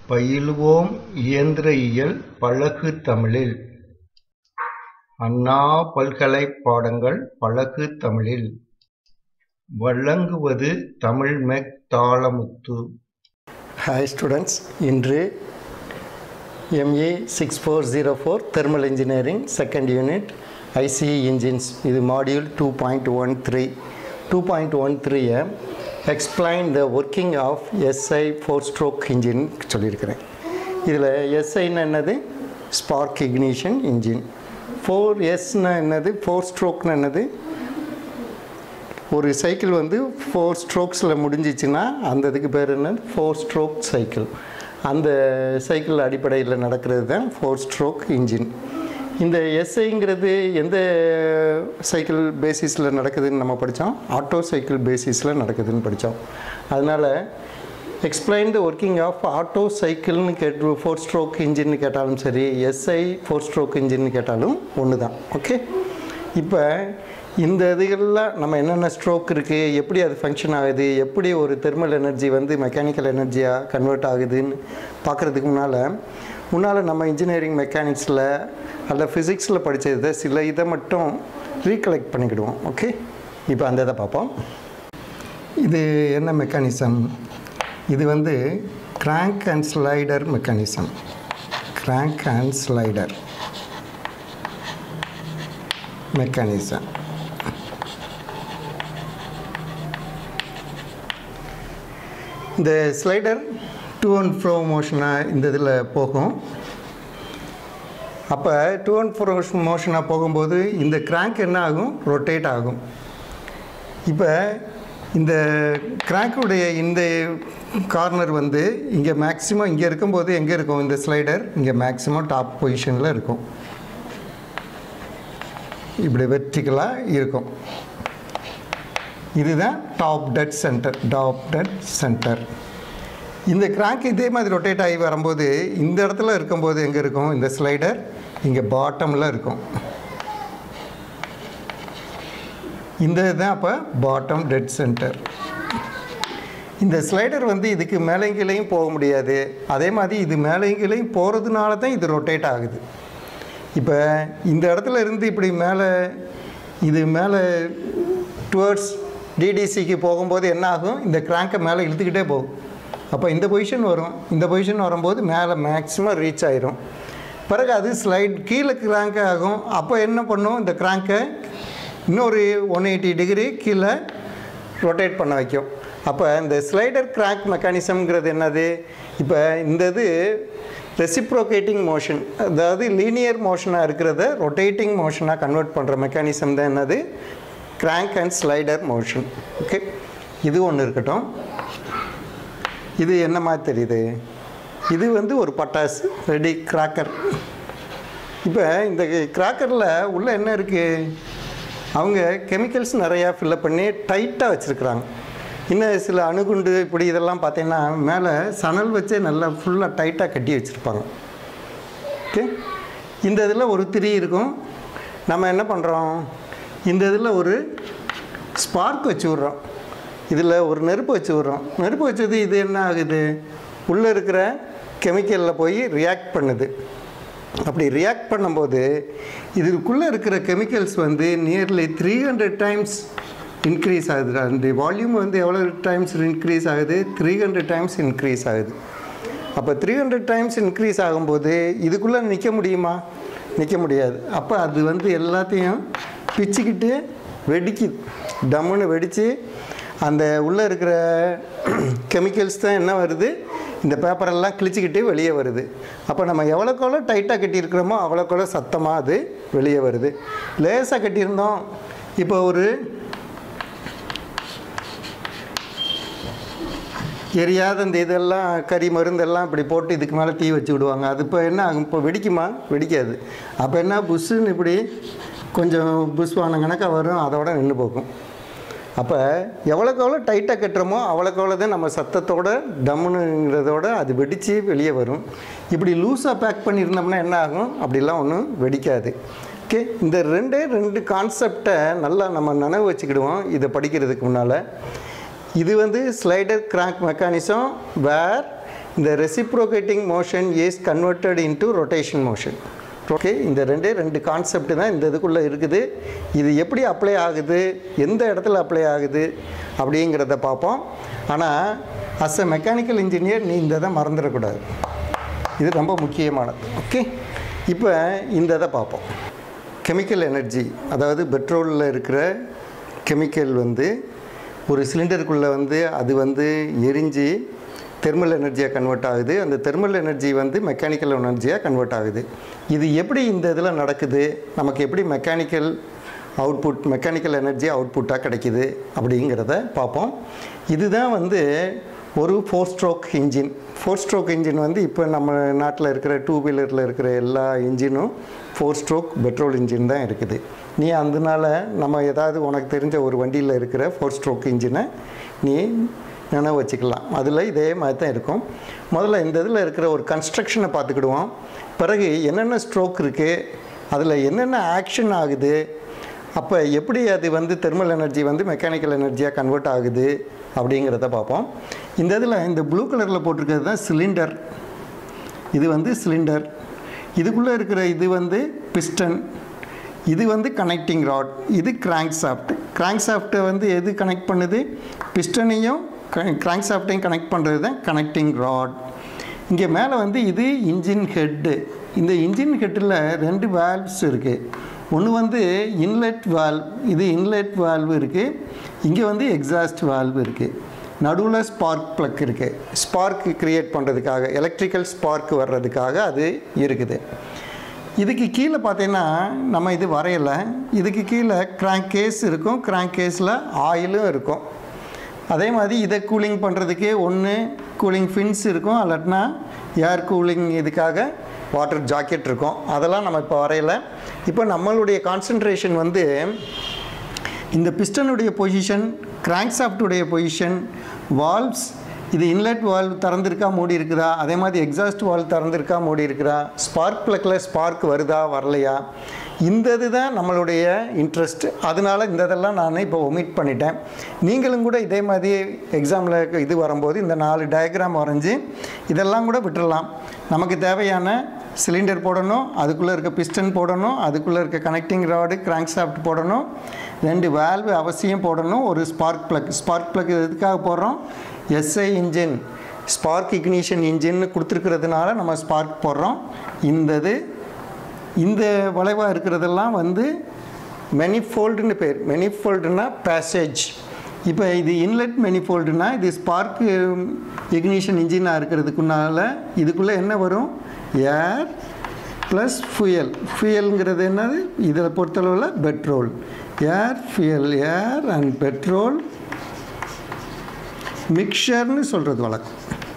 பயிலுவோம் இயந்திரயியல் பழகு தமிழில்! அண்ணா பல்கலைப் பாடங்கள் பழகு தமிழில்! வழங்குவது தமிழ்மெக் தாளமுத்து. ஹாய் ஸ்டூடெண்ட்ஸ் இன்று MA six four zero four thermal engineering second unit ICE engines இது module two point one three two point one த்ரீயை explain the working of SI four stroke engine சொல்லியிருக்கிறேன் இதில் எஸ்ஐன்னு என்னது ஸ்பார்க் இக்னிஷன் இன்ஜின் ஃபோர் எஸ்னா என்னது four ஸ்ட்ரோக்னு என்னது ஒரு சைக்கிள் வந்து ஃபோர் ஸ்ட்ரோக்ஸில் முடிஞ்சிச்சுன்னா அந்த இதுக்கு பேர் என்ன ஃபோர் ஸ்ட்ரோக் சைக்கிள் அந்த சைக்கிள் அடிப்படையில் நடக்கிறது தான் ஃபோர் ஸ்ட்ரோக் இன்ஜின் இந்த எஸ்ஐங்கிறது எந்த சைக்கிள் பேசிஸில் நடக்குதுன்னு நம்ம படித்தோம் ஆட்டோ சைக்கிள் பேசிஸில் நடக்குதுன்னு படித்தோம் அதனால் explain the working of Otto சைக்கிள்னு கேட்டு ஃபோர் ஸ்ட்ரோக் இன்ஜின்னு கேட்டாலும் சரி எஸ்ஐ ஃபோர் ஸ்ட்ரோக் இன்ஜின்னு கேட்டாலும் ஒன்று தான் ஓகே இப்போ இந்த இதுகளில் நம்ம என்னென்ன ஸ்ட்ரோக் இருக்குது எப்படி அது ஃபங்க்ஷன் ஆகுது எப்படி ஒரு தெர்மல் எனர்ஜி வந்து மெக்கானிக்கல் எனர்ஜியாக கன்வெர்ட் ஆகுதுன்னு பார்க்குறதுக்கு முன்னால் முன்னால் நம்ம இன்ஜினியரிங் மெக்கானிக்ஸில் அல்ல ஃபிசிக்ஸில் படித்ததை சில இதை மட்டும் ரீகலெக்ட் பண்ணிக்கிடுவோம் ஓகே இப்போ அந்த இதை பார்ப்போம் இது என்ன மெக்கானிசம் இது வந்து crank and slider mechanism crank and slider mechanism இந்த ஸ்லைடர் டூ அண்ட் ஃப்ரோ மோஷனாக இந்த இதில் போகும் அப்போ டூ அண்ட் ஃப்ரோ மோஷனாக போகும்போது இந்த கிராங்க் என்ன ஆகும் ரொட்டேட் ஆகும் இப்போ இந்த கிராக்குடைய இந்த கார்னர் வந்து இங்கே மேக்ஸிமம் இங்கே இருக்கும்போது எங்கே இருக்கும் இந்த ஸ்லைடர் இங்கே மேக்ஸிமம் டாப் பொசிஷனில் இருக்கும் இப்படி வெர்டிக்கலாக இருக்கும் இதுதான் top dead centre top dead centre இந்த கிராங்க் இதே மாதிரி ரொட்டேட் ஆகி வரும்போது இந்த இடத்துல இருக்கும்போது எங்கே இருக்கும் இந்த ஸ்லைடர் இங்கே பாட்டமில் இருக்கும் இந்த இதுதான் அப்போ பாட்டம் டெட் சென்டர் இந்த ஸ்லைடர் வந்து இதுக்கு மேலேங்கிலையும் போக முடியாது அதே மாதிரி இது மேலேங்கிலையும் போகிறதுனால தான் இது ரொட்டேட் ஆகுது இப்போ இந்த இடத்துல இருந்து இப்படி மேலே இது மேலே டுவர்ட்ஸ் டிடிசிக்கு போகும்போது என்ன ஆகும் இந்த கிராங்கை மேலே இழுத்துக்கிட்டே போகும் அப்போ இந்த பொசிஷன் வரும் இந்த பொசிஷன் வரும்போது மேலே மேக்ஸிமம் ரீச் ஆயிரும் பிறகு அது ஸ்லைட் கீழே கிராங்க் ஆகும் அப்போ என்ன பண்ணும் இந்த கிராங்கை இன்னொரு ஒன் எயிட்டி டிகிரி கீழே ரொட்டேட் பண்ண வைக்கும் அப்போ இந்த ஸ்லைடர் கிராங்க் மெக்கானிசம்ங்கிறது என்னது இப்போ இந்த இது ரெசிப்ரோகேட்டிங் மோஷன் அதாவது லீனியர் மோஷனாக இருக்கிறத ரொட்டேட்டிங் மோஷனாக கன்வெர்ட் பண்ணுற மெக்கானிசம் தான் என்னது crank and slider motion okay இது ஒன்று இருக்கட்டும் இது என்ன மாதிரி தெரியுது இது வந்து ஒரு பட்டாசு ரெடி கிராக்கர் இப்போ இந்த கிராக்கரில் உள்ளே என்ன இருக்குது அவங்க கெமிக்கல்ஸ் நிறையா ஃபில்லப் பண்ணி டைட்டாக வச்சுருக்குறாங்க இன்னும் சில அணுகுண்டு இப்படி இதெல்லாம் பார்த்தீங்கன்னா மேலே சணல் வச்சே நல்லா ஃபுல்லாக டைட்டாக கட்டி வச்சுருப்பாங்க ஓகே இந்த இதில் ஒரு திரி இருக்கும் நம்ம என்ன பண்ணுறோம் இந்த இதில் ஒரு ஸ்பார்க் வச்சு விட்றோம் இதில் ஒரு நெருப்பு வச்சு விட்றோம் நெருப்பு வச்சது இது என்ன ஆகுது உள்ளே இருக்கிற கெமிக்கலில் போய் ரியாக்ட் பண்ணுது அப்படி ரியாக்ட் பண்ணும்போது இதுக்குள்ளே இருக்கிற கெமிக்கல்ஸ் வந்து nearly three hundred times increase ஆகுது அந்த வால்யூம் வந்து எவ்வளோ டைம்ஸ் இன்க்ரீஸ் ஆகுது த்ரீ ஹண்ட்ரட் டைம்ஸ் இன்க்ரீஸ் ஆகுது அப்போ த்ரீ ஹண்ட்ரட் டைம்ஸ் இன்க்ரீஸ் ஆகும்போது இதுக்குள்ளே நிற்க முடியுமா நிற்க முடியாது அப்போ அது வந்து எல்லாத்தையும் பிச்சுக்கிட்டு வெடிக்குது டம்முன்னு வெடித்து அந்த உள்ளே இருக்கிற கெமிக்கல்ஸ் தான் என்ன வருது இந்த பேப்பரெல்லாம் கிழிச்சிக்கிட்டு வெளியே வருது அப்போ நம்ம எவ்வளோக்கெவ்வளோ டைட்டாக கட்டியிருக்கிறோமோ அவ்வளோக்கெவ்வளோ சத்தமாக அது வெளியே வருது லேசாக கட்டியிருந்தோம் இப்போ ஒரு எரியாத இந்த இதெல்லாம் கறி மருந்தெல்லாம் இப்படி போட்டு இதுக்கு மேலே தீ வச்சு விடுவாங்க அது இப்போ என்ன ஆகும் இப்போ வெடிக்குமா வெடிக்காது அப்போ என்ன புஷ்ஷுன்னு இப்படி கொஞ்சம் புஷ்வான கணக்காக வரும் அதோட நின்று போகும் அப்போ எவ்வளோக்கு எவ்வளோ டைட்டாக கட்டுறோமோ அவ்வளோக்கு எவ்வளோ தான் நம்ம சத்தத்தோட டம்முனுங்கிறதோட அது வெடித்து வெளியே வரும் இப்படி லூஸாக பேக் பண்ணியிருந்தோம்னா என்ன ஆகும் அப்படிலாம் ஒன்றும் வெடிக்காது ஓகே இந்த ரெண்டே ரெண்டு கான்செப்டை நல்லா நம்ம நினைவு வச்சுக்கிடுவோம் இதை படிக்கிறதுக்கு முன்னால் இது வந்து ஸ்லைடர் கிராங்க் மெக்கானிசம் வேர் இந்த reciprocating motion is converted into rotation motion okay இந்த ரெண்டே ரெண்டு கான்செப்ட் தான் இந்த இதுக்குள்ளே இருக்குது இது எப்படி அப்ளை ஆகுது எந்த இடத்துல அப்ளை ஆகுது அப்படிங்கிறத பார்ப்போம் ஆனால் அஸ் அ மெக்கானிக்கல் இன்ஜினியர் நீ இந்த இதை மறந்துடக்கூடாது இது ரொம்ப முக்கியமானது ஓகே இப்போ இந்த இதை பார்ப்போம் கெமிக்கல் எனர்ஜி அதாவது பெட்ரோலில் இருக்கிற கெமிக்கல் வந்து ஒரு சிலிண்டருக்குள்ளே வந்து அது வந்து எரிஞ்சு தெர்மல் எனர்ஜியாக கன்வெர்ட் ஆகுது அந்த தெர்மல் எனர்ஜி வந்து மெக்கானிக்கல் எனர்ஜியாக கன்வெர்ட் ஆகுது இது எப்படி இந்த இதில் நடக்குது நமக்கு எப்படி மெக்கானிக்கல் அவுட்புட் மெக்கானிக்கல் எனர்ஜி அவுட்புட்டாக கிடைக்குது அப்படிங்கிறத பார்ப்போம் இதுதான் வந்து ஒரு four stroke engine four stroke engine வந்து இப்போ நம்ம நாட்டில் இருக்கிற டூ வீலரில் இருக்கிற எல்லா இன்ஜினும் ஃபோர் ஸ்ட்ரோக் பெட்ரோல் இன்ஜின் தான் இருக்குது நீ அதனால நம்ம ஏதாவது உனக்கு தெரிஞ்ச ஒரு வண்டியில் இருக்கிற ஃபோர் ஸ்ட்ரோக் இன்ஜினை நீ நினைவு வச்சுக்கலாம் அதில் இதே மாதிரி தான் இருக்கும் முதல்ல இந்த இதில் இருக்கிற ஒரு கன்ஸ்ட்ரக்ஷனை பார்த்துக்கிடுவோம் பிறகு என்னென்ன ஸ்ட்ரோக் இருக்குது அதில் என்னென்ன ஆக்ஷன் ஆகுது அப்போ எப்படி அது வந்து தெர்மல் எனர்ஜி வந்து மெக்கானிக்கல் எனர்ஜியாக கன்வெர்ட் ஆகுது அப்படிங்கிறத பார்ப்போம் இந்த இதில் இந்த ப்ளூ கலரில் போட்டிருக்கிறது தான் சிலிண்டர் இது வந்து சிலிண்டர் இதுக்குள்ளே இருக்கிற இது வந்து பிஸ்டன் இது வந்து கனெக்டிங் ராட் இது கிராங்க் சாஃப்ட் கிராங்க் சாஃப்ட்டை வந்து எது கனெக்ட் பண்ணுது பிஸ்டனையும் கிராங்க் சாஃப்டையும் கனெக்ட் பண்ணுறது தான் கனெக்டிங் ராட் இங்கே மேலே வந்து இது இன்ஜின் ஹெட்டு இந்த இன்ஜின் ஹெட்டில் ரெண்டு வேல்வ்ஸ் இருக்குது ஒன்று வந்து இன்லெட் வால்வ் இது இன்லெட் வால்வு இருக்குது இங்கே வந்து எக்ஸாஸ்ட் வால்வு இருக்குது நடுவில் ஸ்பார்க் ப்ளக் இருக்குது ஸ்பார்க் க்ரியேட் பண்ணுறதுக்காக எலக்ட்ரிக்கல் ஸ்பார்க் வர்றதுக்காக அது இருக்குது இதுக்கு கீழே பார்த்தீங்கன்னா நம்ம இது வரையலை இதுக்கு கீழே கிராங்க் கேஸ் இருக்கும் கிராங்க் கேஸில் ஆயிலும் இருக்கும் அதே மாதிரி இதை கூலிங் பண்ணுறதுக்கு ஒன்று கூலிங் ஃபின்ஸ் இருக்கும் அல்லாட்டினா ஏர் கூலிங் இதுக்காக வாட்டர் ஜாக்கெட் இருக்கும் அதெல்லாம் நம்ம இப்போ வரையலை இப்போ நம்மளுடைய கான்சன்ட்ரேஷன் வந்து இந்த பிஸ்டனுடைய பொசிஷன் கிராங்க்சாஃப்டுடைய பொசிஷன் வால்வ்ஸ் இது இன்லெட் வால்வ் திறந்திருக்கா மூடி இருக்குதா அதே மாதிரி எக்ஸாஸ்ட் வால்வ் திறந்திருக்கா மூடி இருக்குதா ஸ்பார்க் ப்ளக்கில் ஸ்பார்க் வருதா வரலையா இந்த இதுதான் நம்மளுடைய இன்ட்ரெஸ்ட் அதனால் இந்த இதெல்லாம் நான் இப்போ ஒமிட் பண்ணிட்டேன் நீங்களும் கூட இதே மாதிரி எக்ஸாமில் இது வரும்போது இந்த நாலு டயக்ராம் வரைஞ்சி இதெல்லாம் கூட விட்டுறலாம் நமக்கு தேவையான சிலிண்டர் போடணும் அதுக்குள்ளே இருக்க பிஸ்டன் போடணும் அதுக்குள்ளே இருக்க கனெக்டிங் ராடு கிராங்க் சாஃப்ட் போடணும் ரெண்டு வேல்வு அவசியம் போடணும் ஒரு ஸ்பார்க் ப்ளக் ஸ்பார்க் ப்ளக் எதுக்காக போடுறோம் எஸ்ஐ இன்ஜின் ஸ்பார்க் இக்னிஷன் இன்ஜின்னு கொடுத்துருக்கிறதுனால நம்ம ஸ்பார்க் போடுறோம் இந்த இது இந்த வளைவாக இருக்கிறதெல்லாம் வந்து மெனிஃபோல்டுன்னு பேர் மெனிஃபோல்டுனா பேசேஜ் இப்போ இது இன்லெட் மெனிஃபோல்டுனா இது ஸ்பார்க் இக்னிஷன் இன்ஜினாக இருக்கிறதுக்குனால இதுக்குள்ளே என்ன வரும் ஏர் ப்ளஸ் ஃபியல் ஃபியலுங்கிறது என்னது இதில் பொறுத்தளவில் petrol air fuel air and petrol மிக்சர்னு சொல்கிறது வழக்கம்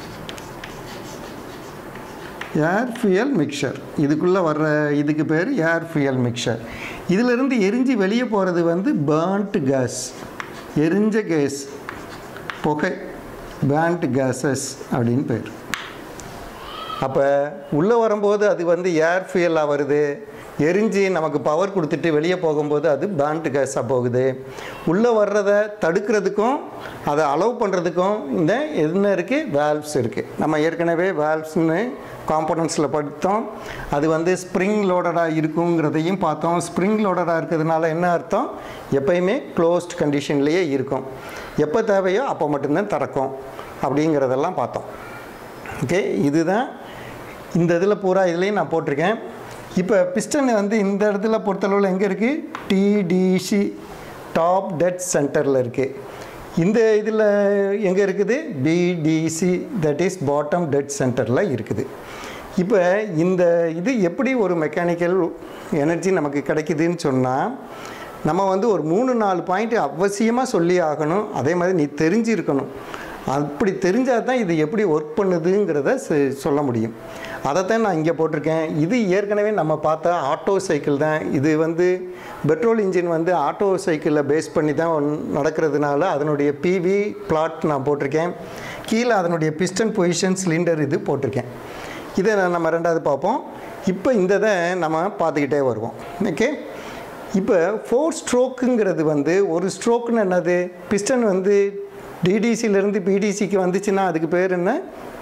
ஏர் ஃபியல் மிக்சர் இதுக்குள்ளே வர்ற இதுக்கு பேர் ஏர் ஃபியல் மிக்சர் இதிலிருந்து எரிஞ்சு வெளியே போகிறது வந்து பேர்ன்ட் கேஸ் எரிஞ்ச கேஸ் புகை பேர்ன்ட் கேஸஸ் அப்படின்னு பேர் அப்போ உள்ளே வரும்போது அது வந்து ஏர் ஃபியலாக வருது எரிஞ்சு நமக்கு பவர் கொடுத்துட்டு வெளியே போகும்போது அது பேண்ட் கேஸாக போகுது உள்ளே வர்றதை தடுக்கிறதுக்கும் அதை அலோவ் பண்ணுறதுக்கும் இந்த என்ன இருக்குது வேல்வ்ஸ் இருக்குது நம்ம ஏற்கனவே வேல்வ்ஸ்னு காம்பனன்ட்ஸில் படித்தோம் அது வந்து ஸ்ப்ரிங் லோடடாக இருக்குங்கிறதையும் பார்த்தோம் ஸ்ப்ரிங் லோடடாக இருக்கிறதுனால என்ன அர்த்தம் எப்பயுமே க்ளோஸ்ட் கண்டிஷன்லேயே இருக்கும் எப்போ தேவையோ அப்போ மட்டும்தான் திறக்கும் அப்படிங்கிறதெல்லாம் பார்த்தோம் ஓகே இதுதான் இந்த இதில் பூரா இதுலேயும் நான் போட்டிருக்கேன் இப்போ பிஸ்டன் வந்து இந்த இடத்துல பொறுத்தளவில் எங்கே இருக்குது டிடிசி டாப் டெட் சென்டரில் இருக்குது இந்த இதில் எங்கே இருக்குது BDC that is bottom dead சென்டரில் இருக்குது இப்போ இந்த இது எப்படி ஒரு மெக்கானிக்கல் எனர்ஜி நமக்கு கிடைக்குதுன்னு சொன்னால் நம்ம வந்து ஒரு மூணு நாலு பாயிண்ட் அவசியமாக சொல்லி ஆகணும் அதே மாதிரி நீ தெரிஞ்சிருக்கணும் அப்படி தெரிஞ்சால் தான் இது எப்படி ஒர்க் பண்ணுதுங்கிறத செ- சொல்ல முடியும் அதைத்தான் நான் இங்கே போட்டிருக்கேன் இது ஏற்கனவே நம்ம பார்த்த ஆட்டோ சைக்கிள் தான் இது வந்து பெட்ரோல் இன்ஜின் வந்து ஆட்டோ சைக்கிளில் பேஸ் பண்ணி தான் ஒன்- நடக்கிறதுனால அதனுடைய பிவி பிளாட் நான் போட்டிருக்கேன் கீழே அதனுடைய பிஸ்டன் பொசிஷன் சிலிண்டர் இது போட்டிருக்கேன் இதை நான் நம்ம ரெண்டாவது பார்ப்போம் இப்போ இந்த இதை நம்ம பார்த்துக்கிட்டே வருவோம் ஓகே இப்போ ஃபோர் ஸ்ட்ரோக்குங்கிறது வந்து ஒரு ஸ்ட்ரோக்குன்னு என்னது பிஸ்டன் வந்து டிடிசிலேருந்து பிடிசிக்கு வந்துச்சுன்னா அதுக்கு பேர் என்ன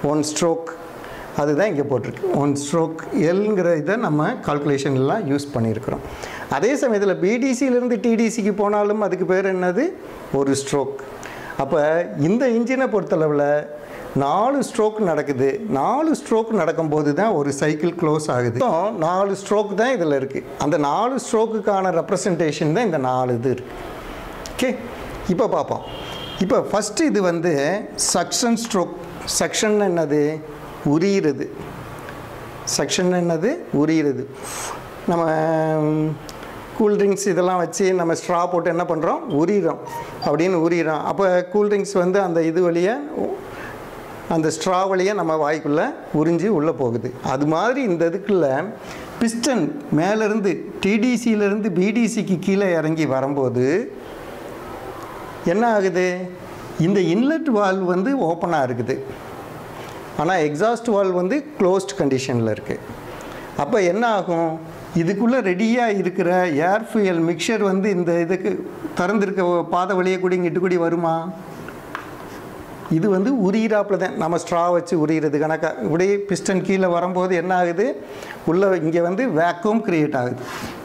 ஒன் ஸ்ட்ரோக் அதுதான் இங்கே போட்டிருக்கு ஒன் ஸ்ட்ரோக் எல்ங்கிற இதை நம்ம கால்குலேஷன்லாம் யூஸ் பண்ணியிருக்கிறோம் அதே சமயத்தில் பிடிசியிலேருந்து டிடிசிக்கு போனாலும் அதுக்கு பேர் என்னது ஒரு ஸ்ட்ரோக் அப்போ இந்த இன்ஜினை பொறுத்தளவில் நாலு ஸ்ட்ரோக் நடக்குது நாலு ஸ்ட்ரோக் நடக்கும்போது தான் ஒரு சைக்கிள் க்ளோஸ் ஆகுது மொத்தம் நாலு ஸ்ட்ரோக் தான் இதில் இருக்குது அந்த நாலு ஸ்ட்ரோக்குக்கான ரெப்ரசன்டேஷன் தான் இந்த நாலு இது இருக்குது ஓகே இப்போ பார்ப்போம் இப்போ ஃபஸ்ட்டு இது வந்து சக்ஷன் ஸ்ட்ரோக் சக்ஷன் என்னது உரியிறது சக்ஷன் என்னது உரியிறது நம்ம கூல்ட்ரிங்க்ஸ் இதெல்லாம் வச்சு நம்ம ஸ்ட்ரா போட்டு என்ன பண்ணுறோம் உரிகிறோம் அப்படின்னு உரிகிறோம் அப்போ கூல்ட்ரிங்க்ஸ் வந்து அந்த இது வழியாக அந்த ஸ்ட்ரா வழியாக நம்ம வாய்க்குள்ளே உறிஞ்சி உள்ளே போகுது அது மாதிரி இந்த இதுக்குள்ள பிஸ்டன் மேலேருந்து டிடிசியிலேருந்து பிடிசிக்கு கீழே இறங்கி வரும்போது என்ன ஆகுது இந்த இன்லெட் வால்வ் வந்து ஓப்பனாக இருக்குது ஆனால் எக்ஸாஸ்ட் வால்வ் வந்து க்ளோஸ்ட் கண்டிஷனில் இருக்குது அப்போ என்ன ஆகும் இதுக்குள்ளே ரெடியாக இருக்கிற ஏர் ஃபியல் மிக்சர் வந்து இந்த இதுக்கு திறந்திருக்க பாதை வழியே கூடி இங்கிட்டு கூடி வருமா இது வந்து உரியிறாப்புல தான் நம்ம ஸ்ட்ரா வச்சு உரியிறது கணக்காக இப்படி பிஸ்டன் கீழே வரும்போது என்ன ஆகுது உள்ளே இங்கே வந்து வேக்யூம் கிரியேட் ஆகுது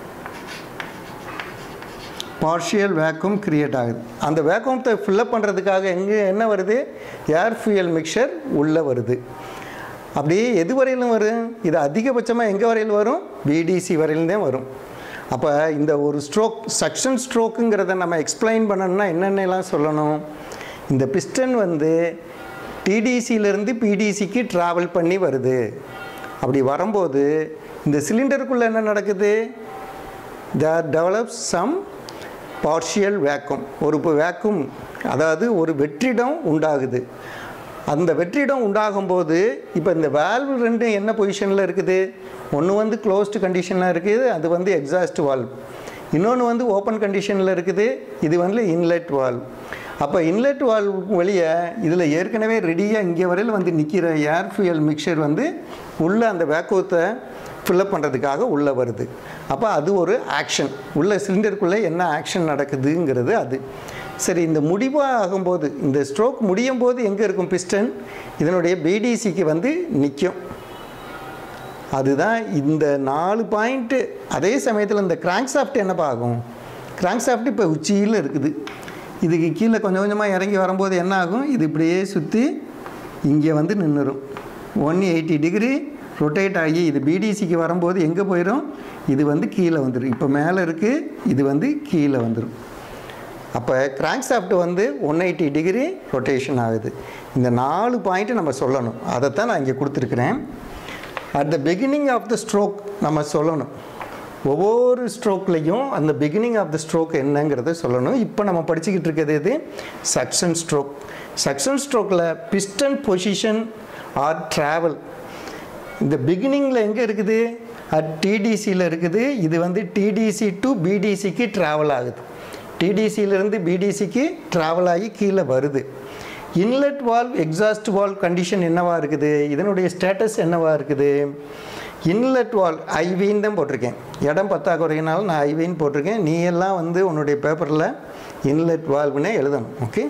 பார்ஷியல் வேக்யூம் கிரியேட் ஆகுது அந்த வேக்யூமத்தை ஃபில்லப் பண்ணுறதுக்காக எங்கே என்ன வருது ஏர் ஃபியல் மிக்சர் உள்ளே வருது அப்படியே எது வரையிலும் வரும் இது அதிகபட்சமாக எங்கே வரையில் வரும் பிடிசி வரையிலும் தான் வரும் அப்போ இந்த ஒரு ஸ்ட்ரோக் சக்ஷன் ஸ்ட்ரோக்குங்கிறத நம்ம எக்ஸ்பிளைன் பண்ணணும்னா என்னென்னலாம் சொல்லணும் இந்த பிஸ்டன் வந்து டிடிசியிலேருந்து பிடிசிக்கு ட்ராவல் பண்ணி வருது அப்படி வரும்போது இந்த சிலிண்டருக்குள்ளே என்ன நடக்குது there develops some partial vacuum ஒரு இப்போ வேக்கும் அதாவது ஒரு வெற்றிடம் உண்டாகுது அந்த வெற்றிடம் உண்டாகும்போது இப்போ இந்த வேல்வ் ரெண்டும் என்ன பொசிஷனில் இருக்குது ஒன்று வந்து க்ளோஸ்டு கண்டிஷனில் இருக்குது அது வந்து எக்ஸாஸ்ட் வால்வ் இன்னொன்று வந்து ஓப்பன் கண்டிஷனில் இருக்குது இது வந்து இன்லெட் வால்வ் அப்போ இன்லெட் வால்வ் வழியே இதில் ஏற்கனவே ரெடியாக இங்கே வரையில் வந்து நிற்கிற ஏர் ஃபியல் மிக்சர் வந்து உள்ளே அந்த வேக்குவத்தை ஃபில்லப் பண்ணுறதுக்காக உள்ளே வருது அப்போ அது ஒரு ஆக்ஷன் உள்ள சிலிண்டருக்குள்ளே என்ன ஆக்ஷன் நடக்குதுங்கிறது அது சரி இந்த முடிவாக ஆகும்போது இந்த ஸ்ட்ரோக் முடியும் போது எங்கே இருக்கும் பிஸ்டன் இதனுடைய பிடிசிக்கு வந்து நிற்கும் அதுதான் இந்த நாலு பாயிண்ட்டு அதே சமயத்தில் இந்த கிராங்க் சாஃப்ட் என்னப்பா ஆகும் கிராங்க் சாஃப்ட் இப்போ உச்சியில் இருக்குது இதுக்கு கீழே கொஞ்சம் கொஞ்சமாக இறங்கி வரும்போது என்ன ஆகும் இது இப்படியே சுற்றி இங்கே வந்து நின்றுடும் ஒன் எயிட்டி டிகிரி ரொட்டேட் ஆகி இது பிடிசிக்கு வரும்போது எங்கே போயிடும் இது வந்து கீழே வந்துடும் இப்போ மேலே இருக்குது இது வந்து கீழே வந்துடும் அப்போ கிராங்க் சாஃப்ட் வந்து ஒன் எயிட்டி டிகிரி ரொட்டேஷன் ஆகுது இந்த நாலு பாயிண்ட்டு நம்ம சொல்லணும் அதைத்தான் நான் இங்கே கொடுத்துருக்குறேன் at the beginning of the stroke நம்ம சொல்லணும் ஒவ்வொரு ஸ்ட்ரோக்லேயும் அந்த பிகினிங் ஆஃப் த ஸ்ட்ரோக் என்னங்கிறத சொல்லணும் இப்போ நம்ம படிச்சுக்கிட்டு இருக்கிறது எது சக்ஷன் ஸ்ட்ரோக் சக்ஷன் ஸ்ட்ரோக்கில் பிஸ்டன் பொசிஷன் ஆர் ட்ராவல் இந்த பிகினிங்கில் எங்கே இருக்குது அட் டிடிசியில் இருக்குது இது வந்து டிடிசி டு பிடிசிக்கு ட்ராவல் ஆகுது டிடிசியிலேருந்து பிடிசிக்கு ட்ராவல் ஆகி கீழே வருது inlet valve exhaust valve condition என்னவா இருக்குது இதனுடைய ஸ்டேட்டஸ் என்னவா இருக்குது இன்லெட் வால்வ் ஐவின்னு தான் போட்டிருக்கேன் இடம் பத்தாக்குறையினால நான் ஐவின்னு போட்டிருக்கேன் நீ எல்லாம் வந்து உன்னுடைய பேப்பரில் இன்லெட் வால்வ்னே எழுதணும் ஓகே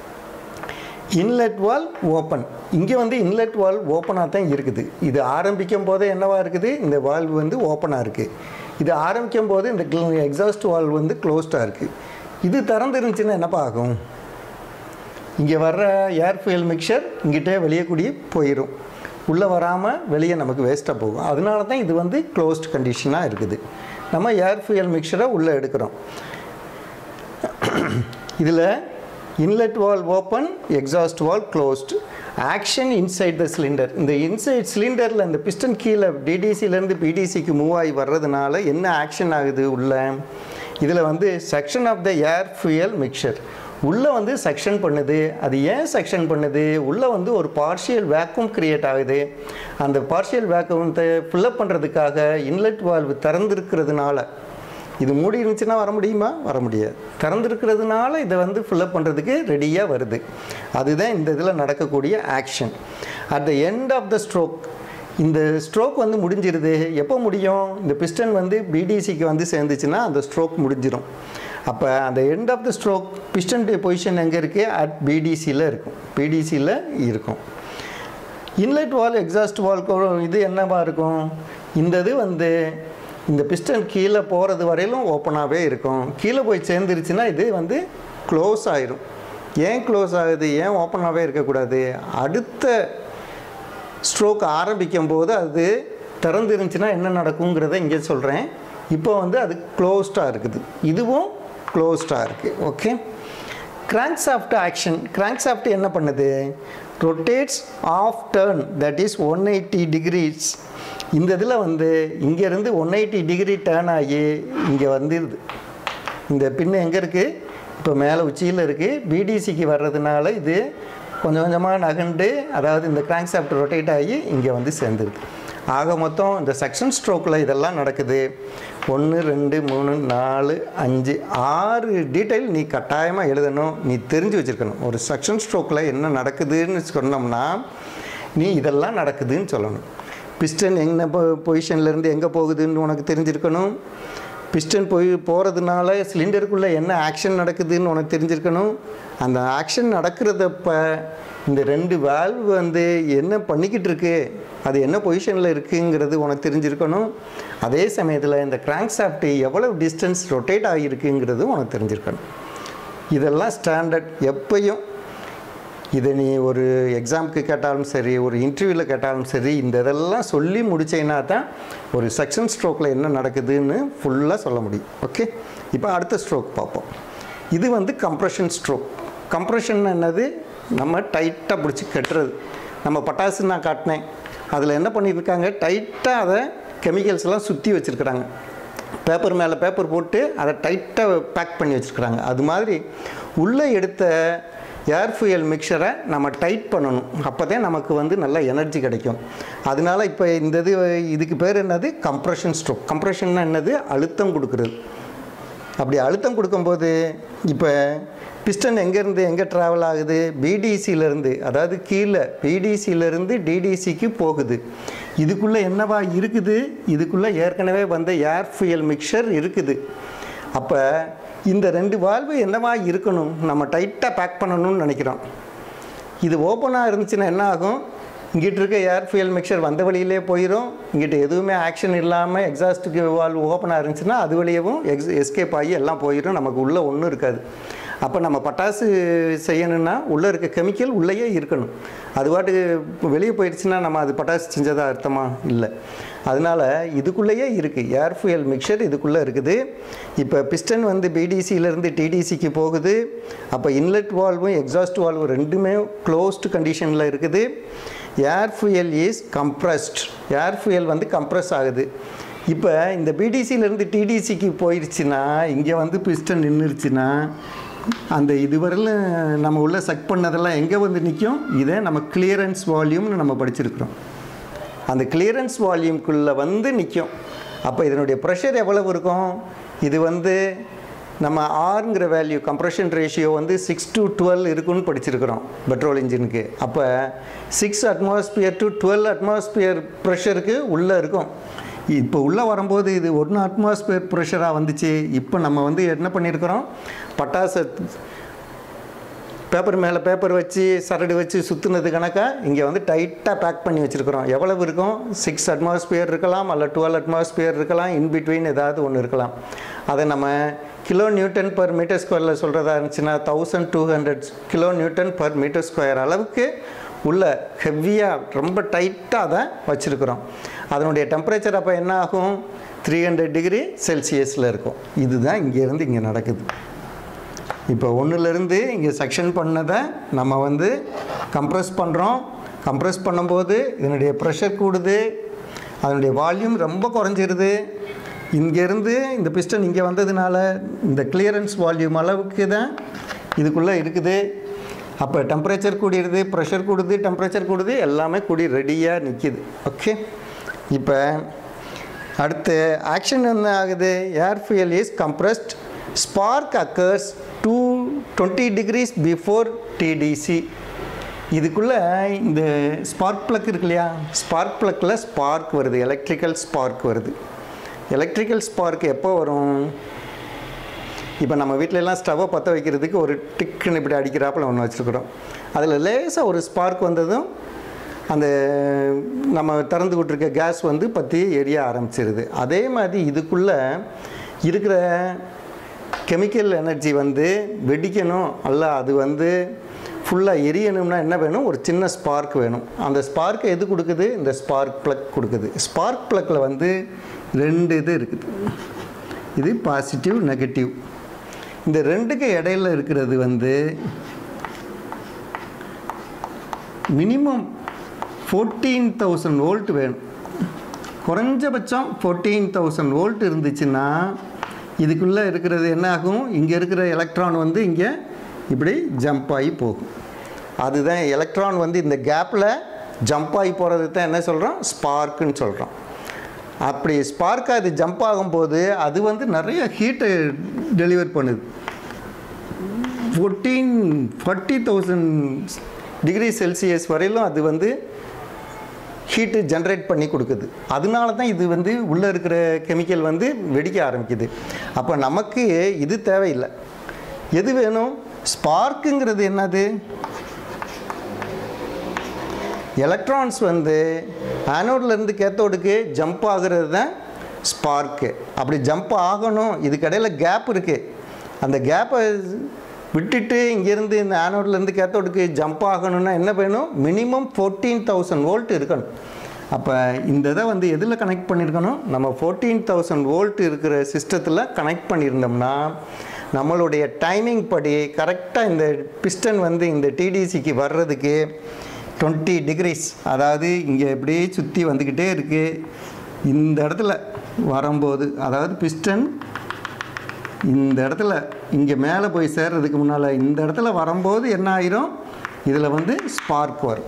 இன்லெட் வால் ஓப்பன் இங்கே வந்து இன்லெட் வால் ஓப்பனாக தான் இருக்குது இது ஆரம்பிக்கும் போதே என்னவா இருக்குது இந்த வால்வ் வந்து ஓப்பனாக இருக்குது இது ஆரம்பிக்கும் போது இந்த எக்ஸாஸ்ட் வால்வ் வந்து க்ளோஸ்டாக இருக்குது இது திறந்து இருந்துச்சுன்னா என்னப்பா ஆகும் இங்கே வர்ற ஏர் ஃபியல் மிக்சர் இங்கிட்டே வெளியே கூடி போயிடும் உள்ளே வராமல் வெளியே நமக்கு வேஸ்ட்டாக போகும் அதனால தான் இது வந்து க்ளோஸ்ட் கண்டிஷனாக இருக்குது நம்ம ஏர் ஃபியல் மிக்சரை உள்ளே எடுக்கிறோம் இதில் inlet valve open exhaust valve closed action inside the cylinder இந்த இன்சைட் சிலிண்டரில் இந்த பிஸ்டன் கீழே டிடிசிலேருந்து பிடிசிக்கு மூவ் ஆகி வர்றதுனால என்ன ஆக்ஷன் ஆகுது உள்ள இதில் வந்து suction of the air fuel mixture உள்ளே வந்து செக்ஷன் பண்ணுது அது ஏன் செக்ஷன் பண்ணுது உள்ளே வந்து ஒரு பார்ஷியல் வேக்யூம் கிரியேட் ஆகுது அந்த பார்ஷியல் வேக்யூமத்தை ஃபில்லப் பண்ணுறதுக்காக இன்லெட் வால்வு திறந்துருக்கிறதுனால இது மூடி இருந்துச்சுன்னா வர முடியுமா வர முடியாது திறந்துருக்கிறதுனால இதை வந்து ஃபில்லப் பண்ணுறதுக்கு ரெடியாக வருது அதுதான் இந்த இதில் நடக்கக்கூடிய action at the end of the stroke இந்த ஸ்ட்ரோக் வந்து முடிஞ்சிருது எப்போ முடியும் இந்த பிஸ்டன் வந்து பிடிசிக்கு வந்து சேர்ந்துச்சுன்னா அந்த ஸ்ட்ரோக் முடிஞ்சிடும் அப்போ அந்த end of the stroke piston position எங்கே இருக்குது அட் பிடிசியில் இருக்கும் பிடிசியில் இருக்கும் இன்லெட் வால் எக்ஸாஸ்ட் வால் இது என்னவா இருக்கும் இந்த இது வந்து இந்த பிஸ்டன் கீழே போகிறது வரையிலும் ஓப்பனாகவே இருக்கும் கீழே போய் சேர்ந்துருச்சுன்னா இது வந்து க்ளோஸ் ஆயிரும் ஏன் க்ளோஸ் ஆகுது ஏன் ஓப்பனாகவே இருக்கக்கூடாது அடுத்த ஸ்ட்ரோக் ஆரம்பிக்கும் போது அது திறந்துருந்துச்சுன்னா என்ன நடக்குங்கிறத இங்கே சொல்கிறேன் இப்போ வந்து அது க்ளோஸ்டாக இருக்குது இதுவும் க்ளோஸ்டாக இருக்குது okay crankshaft action crankshaft என்ன பண்ணுது rotates half turn that is one eighty degrees இந்த இதில் வந்து இங்கேருந்து ஒன் எயிட்டி டிகிரி டேர்ன் ஆகி இங்கே வந்துடுது இந்த பின்னு எங்கே இருக்குது இப்போ மேலே உச்சியில் இருக்குது பிடிசிக்கு வர்றதுனால இது கொஞ்சம் கொஞ்சமாக நகண்டு அதாவது இந்த கிராங்க் சாஃப்ட் ரொட்டேட் ஆகி இங்கே வந்து சேர்ந்துருது ஆக மொத்தம் இந்த செக்ஷன் ஸ்ட்ரோக்கில் இதெல்லாம் நடக்குது ஒன்று ரெண்டு மூணு நாலு அஞ்சு ஆறு டீட்டெயில் நீ கட்டாயமாக எழுதணும் நீ தெரிஞ்சு வச்சுருக்கணும் ஒரு செக்ஷன் ஸ்ட்ரோக்கில் என்ன நடக்குதுன்னு சொன்னோம்னா நீ இதெல்லாம் நடக்குதுன்னு சொல்லணும் பிஸ்டன் என்ன பொசிஷன்லேருந்து எங்கே போகுதுன்னு உனக்கு தெரிஞ்சிருக்கணும் பிஸ்டன் போய் போகிறதுனால சிலிண்டருக்குள்ளே என்ன ஆக்ஷன் நடக்குதுன்னு உனக்கு தெரிஞ்சிருக்கணும் அந்த ஆக்ஷன் நடக்கிறதப்ப இந்த ரெண்டு வால்வ் வந்து என்ன பண்ணிக்கிட்டு இருக்கு அது என்ன பொசிஷனில் இருக்குங்கிறது உனக்கு தெரிஞ்சிருக்கணும் அதே சமயத்தில் இந்த கிராங்க் சாஃப்ட் எவ்வளவு டிஸ்டன்ஸ் ரொட்டேட் ஆகியிருக்குங்கிறது உனக்கு தெரிஞ்சிருக்கணும் இதெல்லாம் ஸ்டாண்டர்ட் எப்பயும் இதை நீ ஒரு எக்ஸாமுக்கு கேட்டாலும் சரி ஒரு இன்டர்வியூவில் கேட்டாலும் சரி இந்த இதெல்லாம் சொல்லி முடிச்சேன்னா தான் ஒரு செக்ஷன் ஸ்ட்ரோக்கில் என்ன நடக்குதுன்னு ஃபுல்லாக சொல்ல முடியும் ஓகே இப்போ அடுத்த ஸ்ட்ரோக் பார்ப்போம் இது வந்து கம்ப்ரெஷன் ஸ்ட்ரோக் கம்ப்ரெஷன் என்னது நம்ம டைட்டாக பிடிச்சி கட்டுறது நம்ம பட்டாசு நான் காட்டினேன் அதில் என்ன பண்ணியிருக்காங்க டைட்டாக அதை கெமிக்கல்ஸ் எல்லாம் சுற்றி வச்சுருக்குறாங்க பேப்பர் மேலே பேப்பர் போட்டு அதை டைட்டாக பேக் பண்ணி வச்சுருக்குறாங்க அது மாதிரி உள்ளே எடுத்த ஏர் ஃபியல் மிக்சரை நம்ம டைட் பண்ணணும் அப்போ தான் நமக்கு வந்து நல்ல எனர்ஜி கிடைக்கும் அதனால இப்போ இந்த இது இதுக்கு பேர் என்னது கம்ப்ரெஷன் ஸ்ட்ரோக் கம்ப்ரெஷன்னா என்னது அழுத்தம் கொடுக்குறது அப்படி அழுத்தம் கொடுக்கும்போது இப்போ பிஸ்டன் எங்கேருந்து எங்கே ட்ராவல் ஆகுது பிடிசியிலேருந்து அதாவது கீழே பிடிசியிலேருந்து டிடிசிக்கு போகுது இதுக்குள்ளே என்னவா இருக்குது இதுக்குள்ளே ஏற்கனவே வந்த ஏர் ஃபியல் மிக்சர் இருக்குது அப்போ இந்த ரெண்டு வால்வு என்னவா இருக்கணும் நம்ம டைட்டாக பேக் பண்ணணும்னு நினைக்கிறோம் இது ஓப்பனாக இருந்துச்சுன்னா என்ன ஆகும் இங்கிட்டு இருக்க ஏர் ஃபியல் மிக்சர் வந்த வழியிலே போயிடும் இங்கிட்ட எதுவுமே ஆக்ஷன் இல்லாமல் எக்ஸாஸ்ட்டுக்கு வால்வு ஓப்பனாக இருந்துச்சுன்னா அது வழியவும் எக்ஸ் எஸ்கேப் ஆகி எல்லாம் போயிடும் நமக்கு உள்ளே ஒன்றும் இருக்காது அப்போ நம்ம பட்டாசு செய்யணும்னா உள்ளே இருக்க கெமிக்கல் உள்ளேயே இருக்கணும் அது பாட்டுக்கு வெளியே போயிடுச்சுன்னா நம்ம அது பட்டாசு செஞ்சதா அர்த்தமா இல்லை அதனால் இதுக்குள்ளேயே இருக்குது ஏர் ஃபியல் மிக்சர் இதுக்குள்ளே இருக்குது இப்போ பிஸ்டன் வந்து பிடிசியிலேருந்து டிடிசிக்கு போகுது அப்போ இன்லெட் வால்வும் எக்ஸாஸ்ட் வால்வும் ரெண்டுமே க்ளோஸ்டு கண்டிஷனில் இருக்குது ஏர் ஃபியல் இஸ் கம்ப்ரஸ்ட் ஏர் ஃபியல் வந்து கம்ப்ரஸ் ஆகுது இப்போ இந்த பிடிசியிலேருந்து டிடிசிக்கு போயிடுச்சுன்னா இங்கே வந்து பிஸ்டன் நின்றுச்சுன்னா அந்த இதுவரையில் நம்ம உள்ள செக் பண்ணதெல்லாம் எங்கே வந்து நிற்கும் இதை நம்ம கிளியரன்ஸ் வால்யூம்னு நம்ம படிச்சிருக்கிறோம் அந்த கிளியரன்ஸ் வால்யூம்குள்ளே வந்து நிற்கும் அப்போ இதனுடைய ப்ரெஷர் எவ்வளவு இருக்கும் இது வந்து நம்ம ஆறுங்கிற வேல்யூ கம்ப்ரெஷன் ரேஷியோ வந்து சிக்ஸ் டு டுவெல் இருக்குன்னு படிச்சிருக்கிறோம் பெட்ரோல் இன்ஜினுக்கு அப்போ six atmosphere to twelve atmosphere ப்ரெஷருக்கு உள்ளே இருக்கும் இப்போ உள்ளே வரும்போது இது ஒன்று அட்மாஸ்பியர் ப்ரெஷராக வந்துச்சு இப்போ நம்ம வந்து என்ன பண்ணியிருக்கிறோம் பட்டாசை பேப்பர் மேலே பேப்பர் வச்சு சரடு வச்சு சுற்றுனது கணக்காக இங்கே வந்து டைட்டாக பேக் பண்ணி வச்சுருக்கிறோம் எவ்வளவு இருக்கும் சிக்ஸ் அட்மாஸ்பியர் இருக்கலாம் அல்ல டுவெல் அட்மாஸ்பியர் இருக்கலாம் இன் பிட்வீன் ஏதாவது ஒன்று இருக்கலாம் அதை நம்ம கிலோ நியூட்டன் பர் மீட்டர் ஸ்கொயரில் சொல்கிறதா இருந்துச்சுன்னா thousand two hundred kilo newton per metre square அளவுக்கு உள்ள ஹெவியாக ரொம்ப டைட்டாக அதை வச்சுருக்குறோம் அதனுடைய டெம்பரேச்சர் அப்போ என்ன ஆகும் த்ரீ ஹண்ட்ரட் டிகிரி செல்சியஸில் இருக்கும் இதுதான் இங்கேருந்து இங்கே நடக்குது இப்போ ஒன்றுலேருந்து இங்கே செக்ஷன் பண்ணதை நம்ம வந்து கம்ப்ரெஸ் பண்ணுறோம் கம்ப்ரெஸ் பண்ணும்போது இதனுடைய ப்ரெஷர் கூடுது அதனுடைய வால்யூம் ரொம்ப குறைஞ்சிருது இங்கேருந்து இந்த பிஸ்டன் இங்கே வந்ததுனால இந்த கிளியரன்ஸ் வால்யூம் அளவுக்கு தான் இதுக்குள்ளே இருக்குது அப்போ டெம்பரேச்சர் கூடிடுது ப்ரெஷர் கூடுது டெம்பரேச்சர் கூடுது எல்லாமே கூடி ரெடியாக நிற்கிது ஓகே இப்போ அடுத்து ஆக்ஷன் என்ன ஆகுது air fuel is compressed spark occurs to twenty degrees before TDC இதுக்குள்ளே இந்த ஸ்பார்க் ப்ளக் இருக்கு இல்லையா ஸ்பார்க் ப்ளக்கில் ஸ்பார்க் வருது எலக்ட்ரிக்கல் ஸ்பார்க் வருது எலக்ட்ரிக்கல் ஸ்பார்க் எப்போ வரும் இப்போ நம்ம வீட்டில எல்லாம் ஸ்டவ்வை பற்ற வைக்கிறதுக்கு ஒரு டிக்குன்னு இப்படி அடிக்கிறாப்புல ஒன்று வச்சுருக்குறோம் அதில் லேசாக ஒரு ஸ்பார்க் வந்ததும் அந்த நம்ம திறந்து விட்டுருக்க கேஸ் வந்து பற்றி எரிய ஆரம்பிச்சிருது அதே மாதிரி இதுக்குள்ளே இருக்கிற கெமிக்கல் எனர்ஜி வந்து வெடிக்கணும் அல்ல அது வந்து ஃபுல்லாக எரியணும்னா என்ன வேணும் ஒரு சின்ன ஸ்பார்க் வேணும் அந்த ஸ்பார்க் எது கொடுக்குது இந்த ஸ்பார்க் ப்ளக் கொடுக்குது ஸ்பார்க் ப்ளக்கில் வந்து ரெண்டு இது இருக்குது இது பாசிட்டிவ் நெகட்டிவ் இந்த ரெண்டுக்கு இடையில இருக்கிறது வந்து மினிமம் ஃபோர்டீன் தௌசண்ட் வோல்ட் வேணும் குறைஞ்சபட்சம் ஃபோர்டீன் தௌசண்ட் வோல்ட் இருந்துச்சுன்னா இதுக்குள்ளே இருக்கிறது என்ன ஆகும் இங்கே இருக்கிற எலக்ட்ரான் வந்து இங்கே இப்படி ஜம்ப் ஆகி போகும் அதுதான் எலக்ட்ரான் வந்து இந்த கேப்பில் ஜம்ப் ஆகி போகிறது தான் என்ன சொல்கிறோம் ஸ்பார்க்குன்னு சொல்கிறோம் அப்படி ஸ்பார்க் அது ஜம்ப் ஆகும்போது அது வந்து நிறைய ஹீட்டை டெலிவர் பண்ணுது fourteen forty thousand degree Celsius வரையிலும் அது வந்து ஹீட்டு ஜென்ரேட் பண்ணி கொடுக்குது அதனால தான் இது வந்து உள்ளே இருக்கிற கெமிக்கல் வந்து வெடிக்க ஆரம்பிக்குது அப்போ நமக்கு இது தேவையில்லை எது வேணும் ஸ்பார்க்குங்கிறது என்னது எலக்ட்ரான்ஸ் வந்து ஆனோட்லேருந்து கேத்தோடுக்கு ஜம்ப் ஆகுறது தான் ஸ்பார்க்கு அப்படி ஜம்ப் ஆகணும் இதுக்கடையில் கேப் இருக்குது அந்த கேப்பை விட்டுட்டு இங்கேருந்து இந்த ஆனோட்லேருந்து கேத்தோடுக்கு ஜம்ப் ஆகணும்னா என்ன வேணும் மினிமம் ஃபோர்டீன் தௌசண்ட் வோல்ட் இருக்கணும் அப்போ இந்த இதை வந்து எதில் கனெக்ட் பண்ணியிருக்கணும் நம்ம ஃபோர்டீன் தௌசண்ட் வோல்ட் இருக்கிற சிஸ்டத்தில் கனெக்ட் பண்ணியிருந்தோம்னா நம்மளுடைய டைமிங் படி கரெக்டாக இந்த பிஸ்டன் வந்து இந்த டிடிசிக்கு வர்றதுக்கு டுவெண்ட்டி டிகிரிஸ் அதாவது இங்கே இப்படியே சுற்றி வந்துக்கிட்டே இருக்குது இந்த இடத்துல வரும்போது அதாவது பிஸ்டன் இந்த இடத்துல இங்கே மேலே போய் சேர்றதுக்கு முன்னால் இந்த இடத்துல வரும்போது என்ன ஆயிரும் இதில் வந்து ஸ்பார்க் வரும்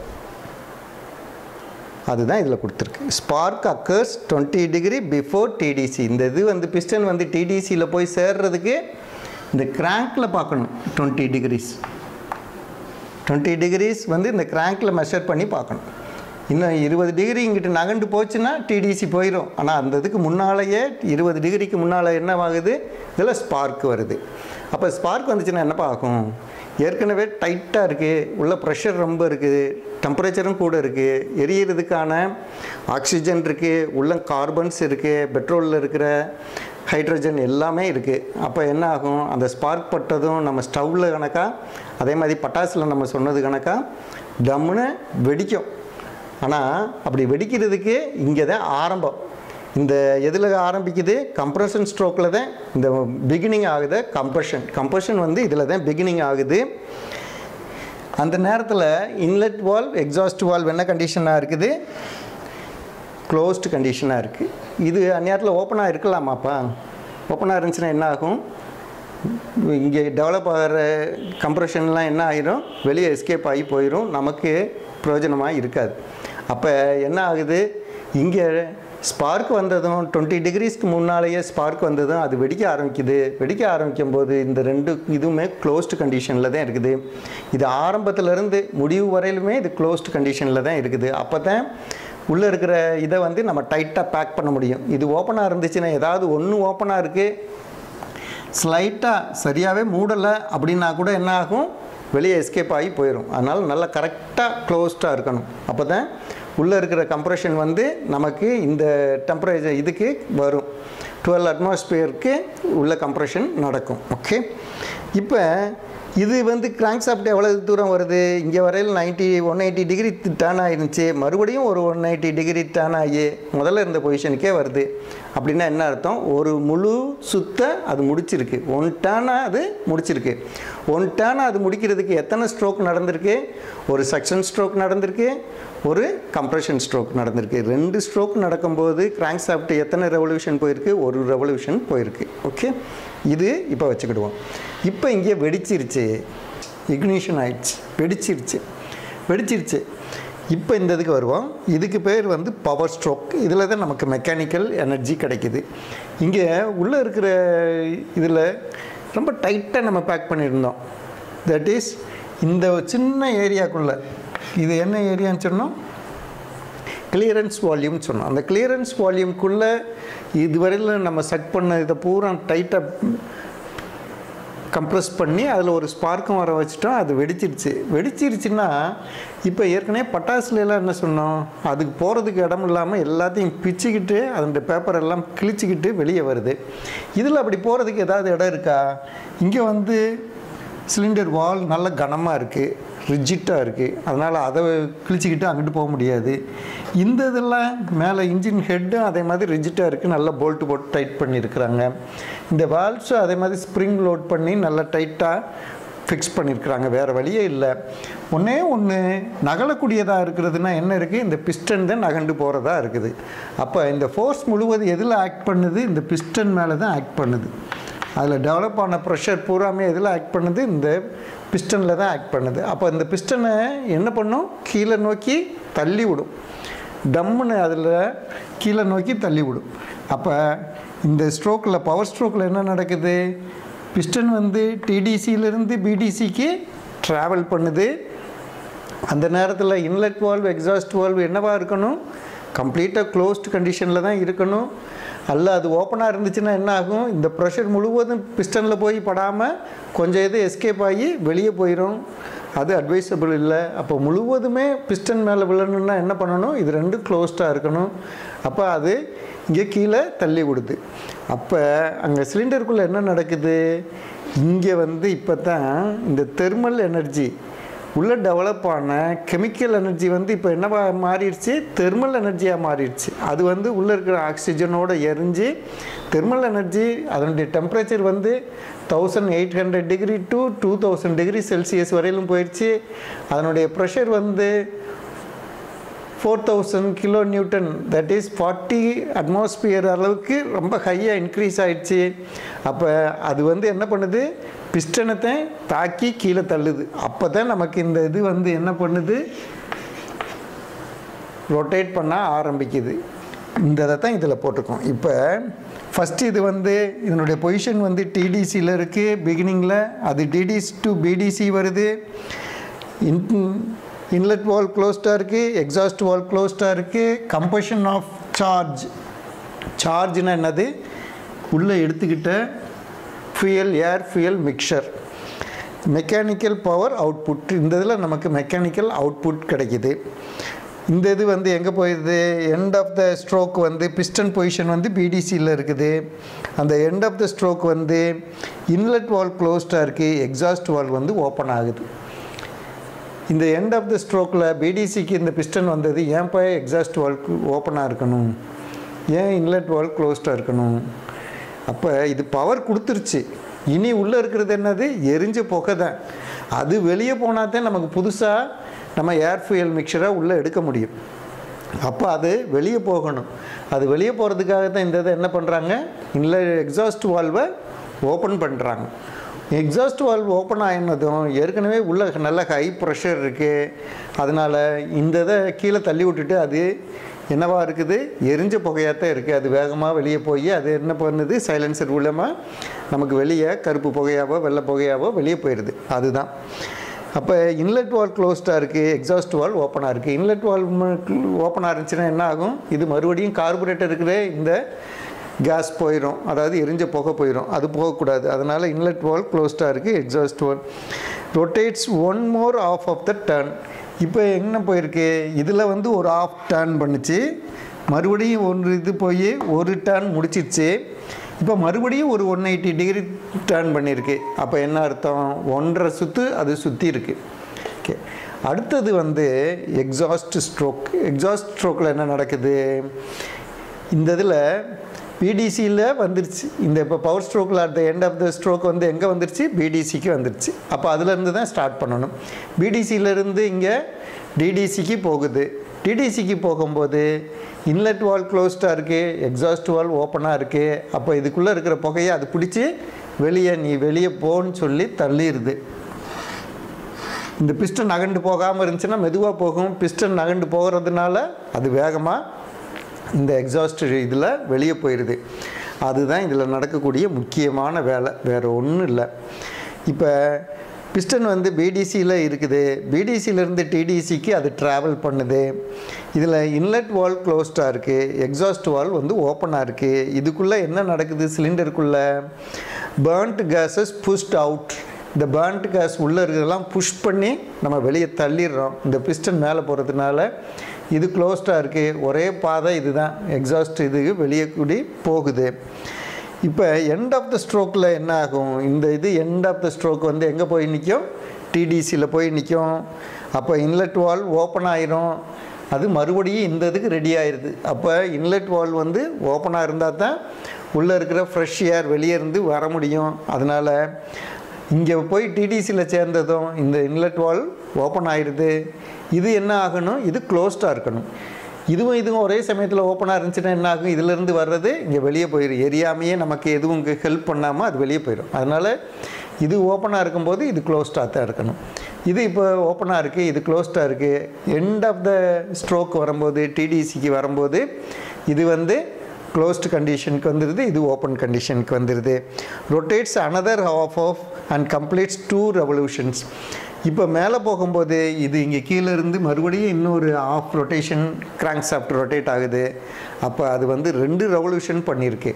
அதுதான் இதில் கொடுத்துருக்கு spark occurs twenty degree before TDC இந்த இது வந்து பிஸ்டன் வந்து டிடிசியில் போய் சேர்றதுக்கு இந்த கிராங்கில் பார்க்கணும் டுவெண்ட்டி டிகிரிஸ் டுவெண்ட்டி டிகிரிஸ் வந்து இந்த கிராங்கில் மெஷர் பண்ணி பார்க்கணும் இன்னும் இருபது டிகிரி இங்கிட்டு நகண்டு போச்சுன்னா டிடிசி போயிடும் ஆனால் அந்த இதுக்கு முன்னாலேயே இருபது டிகிரிக்கு முன்னால் என்னவாகுது இதில் ஸ்பார்க் வருது அப்போ ஸ்பார்க் வந்துச்சுன்னா என்னப்பா ஆகும் ஏற்கனவே டைட்டாக இருக்குது உள்ள ப்ரெஷர் ரொம்ப இருக்குது டெம்பரேச்சரும் கூட இருக்குது எரியறதுக்கான ஆக்சிஜன் இருக்குது உள்ள கார்பன்ஸ் இருக்குது பெட்ரோலில் இருக்கிற ஹைட்ரஜன் எல்லாமே இருக்குது அப்போ என்ன ஆகும் அந்த ஸ்பார்க் பட்டதும் நம்ம ஸ்டவ்வில் கணக்கா அதே மாதிரி பட்டாசில் நம்ம சொன்னது கணக்கா டம்முன்னு வெடிக்கும் ஆனால் அப்படி வெடிக்கிறதுக்கு இங்கே தான் ஆரம்பம் இந்த எதில் ஆரம்பிக்குது கம்ப்ரஷன் ஸ்ட்ரோக்கில் தான் இந்த பிகினிங் ஆகுது கம்ப்ரஷன் கம்ப்ரஷன் வந்து இதில் தான் பிகினிங் ஆகுது அந்த நேரத்தில் இன்லெட் வால்வ் எக்ஸாஸ்ட் வால்வ் என்ன கண்டிஷனாக இருக்குது க்ளோஸ்டு கண்டிஷனாக இருக்குது இது அந்நேரத்தில் ஓப்பனாக இருக்கலாமாப்பா ஓப்பனாக இருந்துச்சுன்னா என்ன ஆகும் இங்கே டெவலப் ஆகிற கம்ப்ரெஷன்லாம் என்ன ஆகிரும் வெளியே எஸ்கேப் ஆகி போயிடும் நமக்கு பிரயோஜனமாக இருக்காது அப்போ என்ன ஆகுது இங்கே ஸ்பார்க் வந்ததும் டுவெண்ட்டி டிகிரிஸ்க்கு முன்னாலேயே ஸ்பார்க் வந்ததும் அது வெடிக்க ஆரம்பிக்குது வெடிக்க ஆரம்பிக்கும் போது இந்த ரெண்டு இதுவுமே க்ளோஸ்டு கண்டிஷனில் தான் இருக்குது இது ஆரம்பத்திலேருந்து முடிவு வரையிலுமே இது க்ளோஸ்டு கண்டிஷனில் தான் இருக்குது அப்போ தான் உள்ளே இருக்கிற இதை வந்து நம்ம டைட்டாக பேக் பண்ண முடியும் இது ஓப்பனாக இருந்துச்சுன்னா ஏதாவது ஒன்று ஓப்பனாக இருக்குது ஸ்லைட்டாக சரியாகவே மூடலை அப்படின்னா கூட என்ன ஆகும் வெளியே எஸ்கேப் ஆகி போயிடும் அதனால் நல்லா கரெக்டாக க்ளோஸ்டாக இருக்கணும் அப்போ தான் உள்ளே இருக்கிற கம்ப்ரெஷன் வந்து நமக்கு இந்த டெம்பரேச்சர் இதுக்கு வரும் டுவெல் அட்மாஸ்பியருக்கு உள்ள கம்ப்ரெஷன் நடக்கும் ஓகே இப்போ இது வந்து கிராங்க் சாஃப்ட் எவ்வளோ தூரம் வருது இங்கே வரையில் ninety one eighty degree turn ஆயிருந்துச்சு மறுபடியும் ஒரு ஒன் எயிட்டி டிகிரி டேர்ன் ஆகி முதல்ல இருந்த பொசிஷனுக்கே வருது அப்படின்னா என்ன அர்த்தம் ஒரு முழு சுத்த அது முடிச்சிருக்கு ஒன் டேர்னாக அது முடிச்சிருக்கு ஒன் டேர்னாக அது முடிக்கிறதுக்கு எத்தனை ஸ்ட்ரோக் நடந்திருக்கு ஒரு செக்ஷன் ஸ்ட்ரோக் நடந்திருக்கு ஒரு கம்ப்ரெஷன் ஸ்ட்ரோக் நடந்திருக்கு ரெண்டு ஸ்ட்ரோக் நடக்கும்போது கிராங்க் சாஃப்ட் எத்தனை ரெவல்யூஷன் போயிருக்கு ஒரு ரெவல்யூஷன் போயிருக்கு ஓகே இது இப்போ வச்சுக்கிடுவோம் இப்போ இங்கே வெடிச்சிருச்சு இக்னிஷன் ஆயிடுச்சு வெடிச்சிருச்சு வெடிச்சிருச்சு இப்போ இந்த இதுக்கு வருவோம் இதுக்கு பேர் வந்து பவர் ஸ்ட்ரோக் இதில் தான் நமக்கு மெக்கானிக்கல் எனர்ஜி கிடைக்குது இங்கே உள்ளே இருக்கிற இதில் ரொம்ப டைட்டாக நம்ம பேக் பண்ணியிருந்தோம் தட் இஸ் இந்த சின்ன ஏரியாக்குள்ளே இது என்ன ஏரியான்னு சொன்னோம் கிளியரன்ஸ் வால்யூம் சொன்னோம் அந்த கிளியரன்ஸ் வால்யூம்குள்ளே இதுவரையில் நம்ம செட் பண்ண இதை பூரா டைட்டாக கம்ப்ரெஸ் பண்ணி அதில் ஒரு ஸ்பார்க்கும் வர வச்சுட்டோம் அது வெடிச்சிருச்சு வெடிச்சிருச்சுன்னா இப்போ ஏற்கனவே பட்டாசுல எல்லாம் என்ன சொன்னோம் அதுக்கு போகிறதுக்கு இடம் இல்லாமல் எல்லாத்தையும் பிச்சுக்கிட்டு அதோட பேப்பர் எல்லாம் கிழிச்சிக்கிட்டு வெளியே வருது இதில் அப்படி போகிறதுக்கு ஏதாவது இடம் இருக்கா இங்கே வந்து சிலிண்டர் வால் நல்ல கனமாக இருக்குது ரிஜிட்டாக இருக்குது அதனால் அதை கிழிச்சிக்கிட்டு அங்கிட்டு போக முடியாது இந்த இதெல்லாம் மேலே இன்ஜின் ஹெட்டும் அதே மாதிரி ரிஜிட்டாக இருக்குது நல்லா போல்ட்டு போட்டு டைட் பண்ணியிருக்கிறாங்க இந்த வால்வ்ஸும் அதே மாதிரி ஸ்ப்ரிங் லோட் பண்ணி நல்லா டைட்டாக ஃபிக்ஸ் பண்ணியிருக்கிறாங்க வேறு வழியே இல்லை ஒன்றே ஒன்று நகலக்கூடியதாக இருக்கிறதுனா என்ன இருக்குது இந்த பிஸ்டன் தான் நகண்டு போகிறதா இருக்குது அப்போ இந்த ஃபோர்ஸ் முழுவதும் எதில் ஆக்ட் பண்ணுது இந்த பிஸ்டன் மேலே தான் ஆக்ட் பண்ணுது அதில் டெவலப் ஆன ப்ரெஷர் பூராமே எதில் ஆக்ட் பண்ணுது இந்த பிஸ்டனில் தான் ஆக்ட் பண்ணுது அப்போ இந்த பிஸ்டனை என்ன பண்ணும் கீழே நோக்கி தள்ளி விடும் டம்முன்னு அதில் கீழே நோக்கி தள்ளி விடும் அப்போ இந்த ஸ்ட்ரோக்கில் பவர் ஸ்ட்ரோக்கில் என்ன நடக்குது பிஸ்டன் வந்து டிடிசியிலேருந்து பிடிசிக்கு ட்ராவல் பண்ணுது அந்த நேரத்தில் இன்லெட் வால்வ் எக்ஸாஸ்ட் வால்வ் என்னவா இருக்கணும் கம்ப்ளீட்டாக க்ளோஸ்டு கண்டிஷனில் தான் இருக்கணும் அல்ல அது ஓப்பனாக இருந்துச்சுன்னா என்ன ஆகும் இந்த ப்ரெஷர் முழுவதும் பிஸ்டனில் போய் படாமல் கொஞ்சம் இது எஸ்கேப் ஆகி வெளியே போயிடும் அது அட்வைசபிள் இல்லை அப்போ முழுவதுமே பிஸ்டன் மேலே விழணுன்னா என்ன பண்ணணும் இது ரெண்டும் க்ளோஸ்டாக இருக்கணும் அப்போ அது இங்கே கீழே தள்ளி விடுது அப்போ அங்கே சிலிண்டருக்குள்ளே என்ன நடக்குது இங்கே வந்து இப்போ தான் இந்த தெர்மல் எனர்ஜி உள்ள டெவலப் ஆன கெமிக்கல் எனர்ஜி வந்து இப்போ என்னவா மாறிடுச்சு தெர்மல் எனர்ஜியாக மாறிடுச்சு அது வந்து உள்ளே இருக்கிற ஆக்சிஜனோட எரிஞ்சு தெர்மல் எனர்ஜி அதனுடைய டெம்பரேச்சர் வந்து thousand eight hundred degree to two thousand degree Celsius வரையிலும் போயிடுச்சு அதனுடைய ப்ரெஷர் வந்து four thousand kilo newton that is forty atmosphere அளவுக்கு ரொம்ப ஹையாக இன்க்ரீஸ் ஆயிடுச்சு அப்போ அது வந்து என்ன பண்ணுது பிஸ்டனத்தை தாக்கி கீழே தள்ளுது அப்போ தான் நமக்கு இந்த இது வந்து என்ன பண்ணுது ரொட்டேட் பண்ண ஆரம்பிக்குது இந்த இதை தான் இதில் போட்டிருக்கோம் இப்போ ஃபஸ்ட்டு இது வந்து இதனுடைய பொசிஷன் வந்து டிடிசியில் இருக்குது பிகினிங்கில் அது டிடிசி டு பிடிசி வருது இன் இன்லெட் வால் க்ளோஸ்டாக இருக்குது எக்ஸாஸ்ட் வால் க்ளோஸ்டாக இருக்குது கம்பஷன் ஆஃப் சார்ஜ் சார்ஜ்னா என்னது உள்ளே எடுத்துக்கிட்ட fuel air fuel mixture mechanical power output இந்த இதில் நமக்கு மெக்கானிக்கல் அவுட்புட் கிடைக்குது இந்த இது வந்து எங்கே போயிடுது எண்ட் ஆஃப் த ஸ்ட்ரோக் வந்து பிஸ்டன் பொசிஷன் வந்து பிடிசியில் இருக்குது அந்த எண்ட் ஆஃப் த ஸ்ட்ரோக் வந்து இன்லெட் வால் க்ளோஸ்டாக இருக்குது எக்ஸாஸ்ட் வால் வந்து ஓப்பன் ஆகுது இந்த எண்ட் ஆஃப் த ஸ்ட்ரோக்கில் பிடிசிக்கு இந்த பிஸ்டன் வந்தது ஏன் போய் எக்ஸாஸ்ட் வால்க்கு ஓப்பனாக இருக்கணும் ஏன் இன்லெட் வால் க்ளோஸ்டாக இருக்கணும் அப்போ இது பவர் கொடுத்துருச்சு இனி உள்ளே இருக்கிறது என்னது எரிஞ்ச புகை தான் அது வெளியே போனால் தான் நமக்கு புதுசாக நம்ம ஏர் ஃபியல் மிக்சரை உள்ளே எடுக்க முடியும் அப்போ அது வெளியே போகணும் அது வெளியே போகிறதுக்காக தான் இந்த இதை என்ன பண்ணுறாங்க இல்லை எக்ஸாஸ்ட் வால்வை ஓப்பன் பண்ணுறாங்க எக்ஸாஸ்ட் வால்வ் ஓப்பன் ஆகினதும் ஏற்கனவே உள்ள நல்ல ஹை ப்ரெஷர் இருக்குது அதனால் இந்த இதை கீழே தள்ளி விட்டுட்டு அது என்னவா இருக்குது எரிஞ்ச புகையாத்தான் இருக்குது அது வேகமாக வெளியே போய் அது என்ன பண்ணுது சைலன்சர் மூலமாக நமக்கு வெளியே கருப்பு புகையாவோ வெள்ளை புகையாவோ வெளியே போயிடுது அதுதான் அப்போ இன்லெட் வால் க்ளோஸ்டாக இருக்குது எக்ஸாஸ்ட் வால் ஓப்பனாக இருக்குது இன்லெட் வால் ஓப்பனாக இருந்துச்சுன்னா என்ன ஆகும் இது மறுபடியும் கார்பரேட்டர் இருக்கிற இந்த கேஸ் போயிடும் அதாவது எரிஞ்ச புகை போயிடும் அது போகக்கூடாது அதனால் இன்லெட் வால் க்ளோஸ்டாக இருக்குது exhaust valve rotates one more half of the turn இப்போ என்ன போயிருக்கு இதில் வந்து ஒரு ஆஃப் டர்ன் பண்ணுச்சு மறுபடியும் ஒரு இது போய் ஒரு டர்ன் முடிச்சிருச்சு இப்போ மறுபடியும் ஒரு ஒன் எயிட்டி டிகிரி டர்ன் பண்ணியிருக்கு அப்போ என்ன அர்த்தம் ஒன்றரை சுற்று அது சுற்றி இருக்கு ஓகே அடுத்தது வந்து எக்ஸாஸ்ட் ஸ்ட்ரோக் எக்ஸாஸ்ட் ஸ்ட்ரோக்கில் என்ன நடக்குது இந்த இதில் பிடிசியில் வந்துருச்சு இந்த இப்போ பவர் ஸ்ட்ரோக்கில் at the end of the stroke வந்து எங்கே வந்துருச்சு பிடிசிக்கு வந்துருச்சு அப்போ அதுலேருந்து தான் ஸ்டார்ட் பண்ணணும் பிடிசியிலேருந்து இங்கே டிடிசிக்கு போகுது டிடிசிக்கு போகும்போது இன்லெட் வால் க்ளோஸ்டாக இருக்குது எக்ஸாஸ்ட் வால் ஓப்பனாக இருக்குது அப்போ இதுக்குள்ளே இருக்கிற புகையை அது பிடிச்சி வெளியே நீ வெளியே போன்னு சொல்லி தள்ளிடுது இந்த பிஸ்டன் நகண்டு போகாமல் இருந்துச்சுன்னா மெதுவாக போகும் பிஸ்டன் நகண்டு போகிறதுனால அது வேகமாக இந்த எக்ஸாஸ்ட் இதில் வெளியே போயிடுது அதுதான் இதில் நடக்கக்கூடிய முக்கியமான வேலை வேறு ஒன்றும் இல்லை இப்போ பிஸ்டன் வந்து பிடிசியில் இருக்குது பிடிசியிலேருந்து டிடிசிக்கு அது ட்ராவல் பண்ணுது இதில் இன்லெட் வால் க்ளோஸ்டாக இருக்குது எக்ஸாஸ்ட் வால் வந்து ஓப்பனாக இருக்குது இதுக்குள்ளே என்ன நடக்குது சிலிண்டருக்குள்ளே பேர்ன்ட் கேஸஸ் புஷ்ட் அவுட் இந்த பேர்ன்ட் கேஸ் உள்ளே இருக்கிறதெல்லாம் புஷ் பண்ணி நம்ம வெளியே தள்ளிடுறோம் இந்த பிஸ்டன் மேலே போகிறதுனால இது க்ளோஸ்டாக இருக்குது ஒரே பாதை இதுதான் எக்ஸாஸ்ட் இது வெளியே கூடி போகுது இப்போ எண்ட் ஆஃப் த ஸ்ட்ரோக்கில் என்ன ஆகும் இந்த இது எண்ட் ஆஃப் த ஸ்ட்ரோக் வந்து எங்கே போய் நிற்கும் டிடிசியில் போய் நிற்கும் அப்போ இன்லெட் வால் ஓப்பன் ஆயிரும் அது மறுபடியும் இந்த இதுக்கு ரெடி ஆயிடுது அப்போ இன்லெட் வால் வந்து ஓப்பனாக இருந்தால் தான் உள்ளே இருக்கிற ஃப்ரெஷ் ஏர் வெளியே இருந்து வர முடியும் அதனால் இங்கே போய் டிடிசியில் சேர்ந்ததும் இந்த இன்லெட் வால் ஓப்பன் ஆயிடுது இது என்ன ஆகணும் இது க்ளோஸ்டாக இருக்கணும் இதுவும் இதுவும் ஒரே சமயத்தில் ஓப்பனாக இருந்துச்சுன்னா என்ன ஆகும் இதிலேருந்து வர்றது இங்கே வெளியே போயிடும் எரியாமையே நமக்கு எதுவும் இங்கே ஹெல்ப் பண்ணாமல் அது வெளியே போயிடும் அதனால் இது ஓப்பனாக இருக்கும்போது இது க்ளோஸ்டாக தான் இருக்கணும் இது இப்போ ஓப்பனாக இருக்குது இது க்ளோஸ்டாக இருக்குது எண்ட் ஆஃப் த ஸ்ட்ரோக் வரும்போது டிடிசிக்கு வரும்போது இது வந்து க்ளோஸ்டு கண்டிஷனுக்கு வந்துடுது இது ஓப்பன் கண்டிஷனுக்கு வந்துடுது rotates another half of and completes two revolutions இப்போ மேலே போகும்போது இது இங்கே கீழே இருந்து மறுபடியும் இன்னொரு half rotation crank shaft rotate ஆகுது அப்போ அது வந்து ரெண்டு ரெவல்யூஷன் பண்ணியிருக்கு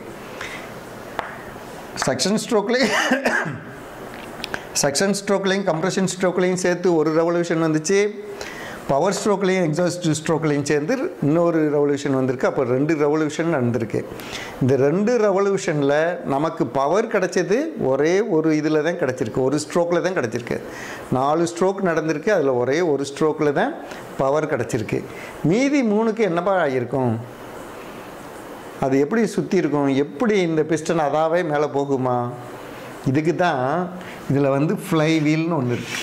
செக்ஷன் ஸ்ட்ரோக்லேயும் செக்ஷன் ஸ்ட்ரோக்லேயும் கம்ப்ரெஷன் ஸ்ட்ரோக்லேயும் சேர்த்து ஒரு ரெவல்யூஷன் வந்துச்சு பவர் ஸ்ட்ரோக்லேயும் எக்ஸாஸ்ட் ஸ்ட்ரோக்லேயும் சேர்ந்து இன்னொரு ரெவல்யூஷன் வந்திருக்கு அப்போ ரெண்டு ரெவல்யூஷன் நடந்திருக்கு இந்த ரெண்டு ரெவல்யூஷனில் நமக்கு பவர் கிடைச்சது ஒரே ஒரு இதில் தான் கிடச்சிருக்கு ஒரு ஸ்ட்ரோக்கில் தான் கிடச்சிருக்கு நாலு ஸ்ட்ரோக் நடந்திருக்கு அதில் ஒரே ஒரு ஸ்ட்ரோக்கில் தான் பவர் கிடச்சிருக்கு மீதி மூணுக்கு என்னப்பா ஆகியிருக்கும் அது எப்படி சுற்றி இருக்கும் எப்படி இந்த பிஸ்டன் அதாவே மேலே போகுமா இதுக்கு தான் இதில் வந்து ஃப்ளை வீல்னு ஒன்று இருக்கு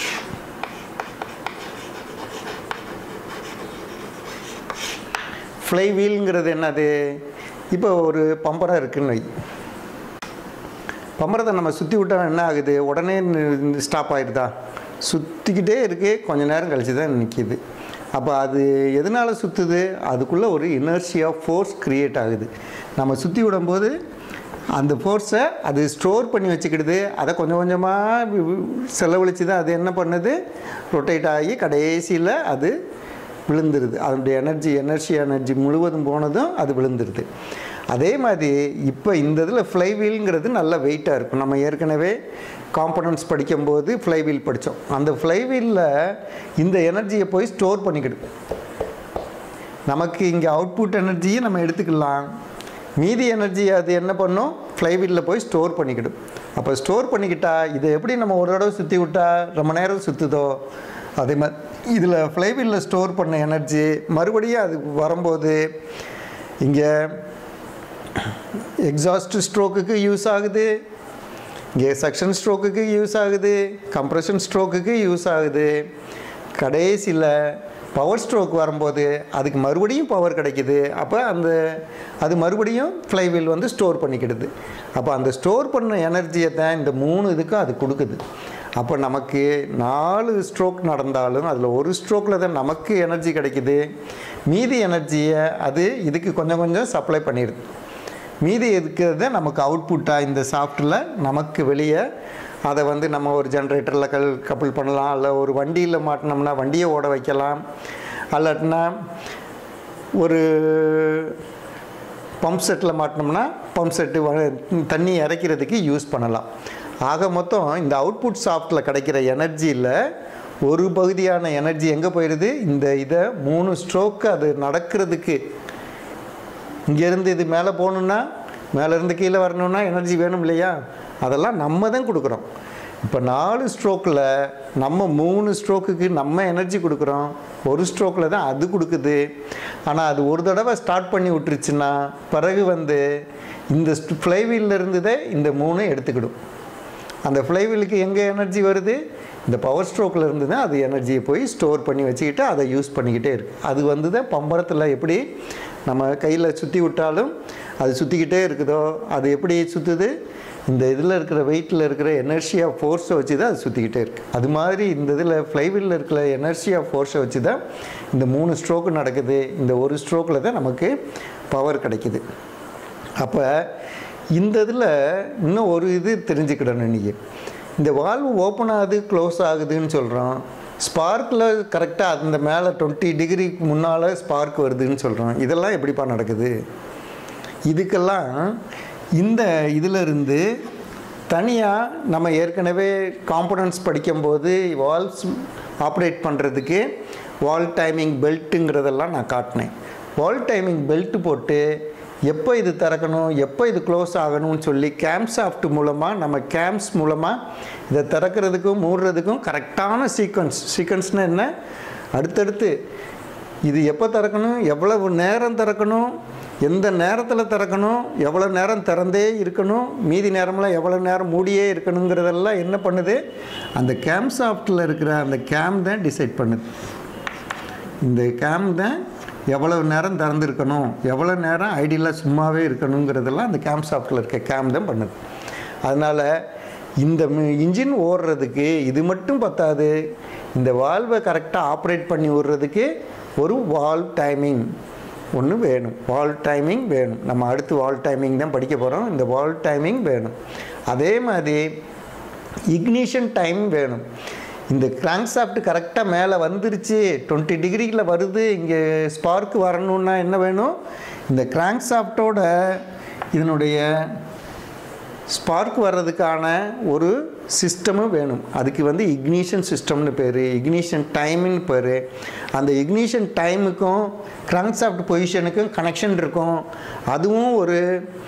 ஃப்ளை வீல்ங்கிறது என்னது இப்போ ஒரு பம்பரம் இருக்குன்னு வை பம்பரத்தை நம்ம சுற்றி விட்டா என்ன ஆகுது உடனே ஸ்டாப் ஆகிடுதா சுற்றிக்கிட்டே இருக்கு கொஞ்ச நேரம் கழிச்சு தான் நிற்கிது அப்போ அது எதனால் சுற்றுது அதுக்குள்ளே ஒரு இனர்ஷியா ஃபோர்ஸ் க்ரியேட் ஆகுது நம்ம சுற்றி விடும்போது அந்த ஃபோர்ஸை அது ஸ்டோர் பண்ணி வச்சுக்கிடுது அதை கொஞ்சம் கொஞ்சமாக செலவழித்து தான் அது என்ன பண்ணுது ரொட்டேட் ஆகி கடைசியில் அது விழுந்துருது அதனுடைய எனர்ஜி எனர்ஜி எனர்ஜி முழுவதும் போனதும் அது விழுந்துருது அதே மாதிரி இப்போ இந்த இதில் ஃப்ளைவீல்ங்கிறது நல்ல வெயிட்டாக இருக்கும் நம்ம ஏற்கனவே காம்பனன்ட்ஸ் படிக்கும்போது ஃப்ளைவீல் படித்தோம் அந்த ஃப்ளைவீலில் இந்த எனர்ஜியை போய் ஸ்டோர் பண்ணிக்கிடும் நமக்கு இங்கே அவுட்புட் எனர்ஜியை நம்ம எடுத்துக்கலாம் மீதி எனர்ஜி அது என்ன பண்ணும் ஃப்ளைவீலில் போய் ஸ்டோர் பண்ணிக்கிடும் அப்போ ஸ்டோர் பண்ணிக்கிட்டா இதை எப்படி நம்ம ஒரு தடவை சுற்றி விட்டா ரொம்ப நேரம் சுற்றுதோ அதே மாதிரி இதில் ஃப்ளைவீலில் ஸ்டோர் பண்ண எனர்ஜி மறுபடியும் அது வரும்போது இங்கே எக்ஸாஸ்ட் ஸ்ட்ரோக்குக்கு யூஸ் ஆகுது இங்கே செக்ஷன் ஸ்ட்ரோக்குக்கு யூஸ் ஆகுது கம்ப்ரெஷன் ஸ்ட்ரோக்குக்கு யூஸ் ஆகுது கடைசியில் பவர் ஸ்ட்ரோக் வரும்போது அதுக்கு மறுபடியும் பவர் கிடைக்குது அப்போ அந்த அது மறுபடியும் ஃப்ளைவீல் வந்து ஸ்டோர் பண்ணிக்கிடுது அப்போ அந்த ஸ்டோர் பண்ண எனர்ஜியை தான் இந்த மூணு இதுக்கும் அது கொடுக்குது அப்போ நமக்கு நாலு ஸ்ட்ரோக் நடந்தாலும் அதில் ஒரு ஸ்ட்ரோக்கில் தான் நமக்கு எனர்ஜி கிடைக்குது மீதி எனர்ஜியை அது இதுக்கு கொஞ்சம் கொஞ்சம் சப்ளை பண்ணிடுது மீதி இருக்கிறத நமக்கு அவுட்புட்டாக இந்த சாஃப்ட்டில் நமக்கு வெளியே அதை வந்து நம்ம ஒரு ஜென்ரேட்டரில் கல் கப்புள் பண்ணலாம் இல்லை ஒரு வண்டியில் மாட்டினோம்னா வண்டியை ஓட வைக்கலாம் அல்லாட்டினா ஒரு பம்ப் செட்டில் மாட்டினோம்னா பம்ப் செட்டு வ- தண்ணி இறைக்கிறதுக்கு யூஸ் பண்ணலாம் ஆக மொத்தம் இந்த அவுட்புட் சாஃப்ட்டில் கிடைக்கிற எனர்ஜியில் ஒரு பகுதியான எனர்ஜி எங்கே போயிடுது இந்த இதை மூணு ஸ்ட்ரோக்கு அது நடக்கிறதுக்கு இங்கேருந்து இது மேலே போகணுன்னா மேலேருந்து கீழே வரணுன்னா எனர்ஜி வேணும் இல்லையா அதெல்லாம் நம்ம தான் கொடுக்குறோம் இப்போ நாலு ஸ்ட்ரோக்கில் நம்ம மூணு ஸ்ட்ரோக்குக்கு நம்ம எனர்ஜி கொடுக்குறோம் ஒரு ஸ்ட்ரோக்கில் தான் அது கொடுக்குது ஆனால் அது ஒரு தடவை ஸ்டார்ட் பண்ணி விட்டுருச்சுன்னா பிறகு வந்து இந்த ஃப்ளைவீல்ல இருந்ததே இந்த மூணு எடுத்துக்கிடும் அந்த ஃப்ளைவீலுக்கு எங்கே எனர்ஜி வருது இந்த பவர் ஸ்ட்ரோக்கில் இருந்து தான் அது எனர்ஜியை போய் ஸ்டோர் பண்ணி வச்சுக்கிட்டு அதை யூஸ் பண்ணிக்கிட்டே இருக்கு அது வந்து தான் பம்பரத்தில் எப்படி நம்ம கையில் சுற்றி விட்டாலும் அது சுற்றிக்கிட்டே இருக்குதோ அது எப்படி சுற்றுது இந்த இதில் இருக்கிற வெயிட்டில் இருக்கிற எனர்ஜியா ஃபோர்ஸை வச்சு தான் அது சுற்றிக்கிட்டே இருக்குது அது மாதிரி இந்த இதில் ஃப்ளைவீலில் இருக்கிற எனர்ஜியா ஃபோர்ஸை வச்சு தான் இந்த மூணு ஸ்ட்ரோக்கு நடக்குது இந்த ஒரு ஸ்ட்ரோக்கில் தான் நமக்கு பவர் கிடைக்குது அப்போ இந்த இதில் இன்னும் ஒரு இது தெரிஞ்சுக்கிடணும் நீங்கள் இந்த வால்வு ஓப்பன் ஆகுது க்ளோஸ் ஆகுதுன்னு சொல்கிறோம் ஸ்பார்க்கில் கரெக்டாக அந்த மேலே டுவெண்ட்டி டிகிரிக்கு முன்னால் ஸ்பார்க் வருதுன்னு சொல்கிறோம் இதெல்லாம் எப்படிப்பா நடக்குது இதுக்கெல்லாம் இந்த இதிலிருந்து தனியாக நம்ம ஏற்கனவே காம்பனன்ட்ஸ் படிக்கும்போது வால்வ்ஸ் ஆப்ரேட் பண்ணுறதுக்கு வால் டைமிங் பெல்ட்டுங்கிறதெல்லாம் நான் காட்டினேன் வால் டைமிங் பெல்ட் போட்டு எப்போ இது திறக்கணும் எப்போ இது க்ளோஸ் ஆகணும்னு சொல்லி கேம் சாஃப்ட் மூலமாக நம்ம கேம்ஸ் மூலமாக இதை திறக்கிறதுக்கும் மூடுறதுக்கும் கரெக்டான சீக்வன்ஸ் சீக்வன்ஸ்னால் என்ன அடுத்தடுத்து இது எப்போ திறக்கணும் எவ்வளவு நேரம் திறக்கணும் எந்த நேரத்தில் திறக்கணும் எவ்வளோ நேரம் திறந்தே இருக்கணும் மீதி நேரமெல்லாம் எவ்வளோ நேரம் மூடியே இருக்கணுங்கிறதெல்லாம் என்ன பண்ணுது அந்த கேம் சாஃப்ட்டில் இருக்கிற அந்த கேம் தான் டிசைட் பண்ணுது இந்த கேம் தான் எவ்வளவு நேரம் திறந்துருக்கணும் எவ்வளோ நேரம் ஐடியலாக சும்மாவே இருக்கணுங்கிறதெல்லாம் அந்த கேம் சாஃப்ட்டில் இருக்க கேம் தான் பண்ணுது அதனால் இந்த இன்ஜின் ஓடுறதுக்கு இது மட்டும் பத்தாது இந்த வால்வை கரெக்டாக ஆப்ரேட் பண்ணி விடுறதுக்கு ஒரு வால் டைமிங் ஒன்று வேணும் வால் டைமிங் வேணும் நம்ம அடுத்து வால் டைமிங் தான் படிக்க போகிறோம் இந்த வால் டைமிங் வேணும் அதே மாதிரி இக்னிஷன் டைம் வேணும் இந்த கிராங்க் சாஃப்ட் கரெக்டாக மேலே வந்துருச்சு டுவெண்ட்டி டிகிரியில் வருது இங்கே ஸ்பார்க் வரணுன்னா என்ன வேணும் இந்த கிராங்க் சாஃப்டோட இதனுடைய ஸ்பார்க் வர்றதுக்கான ஒரு சிஸ்டமும் வேணும் அதுக்கு வந்து இக்னிஷன் சிஸ்டம்னு பேர் இக்னிஷன் டைம்னு பேர் அந்த இக்னிஷன் டைமுக்கும் கிராங்க் சாஃப்ட் பொசிஷனுக்கும் கனெக்ஷன் இருக்கும் அதுவும் ஒரு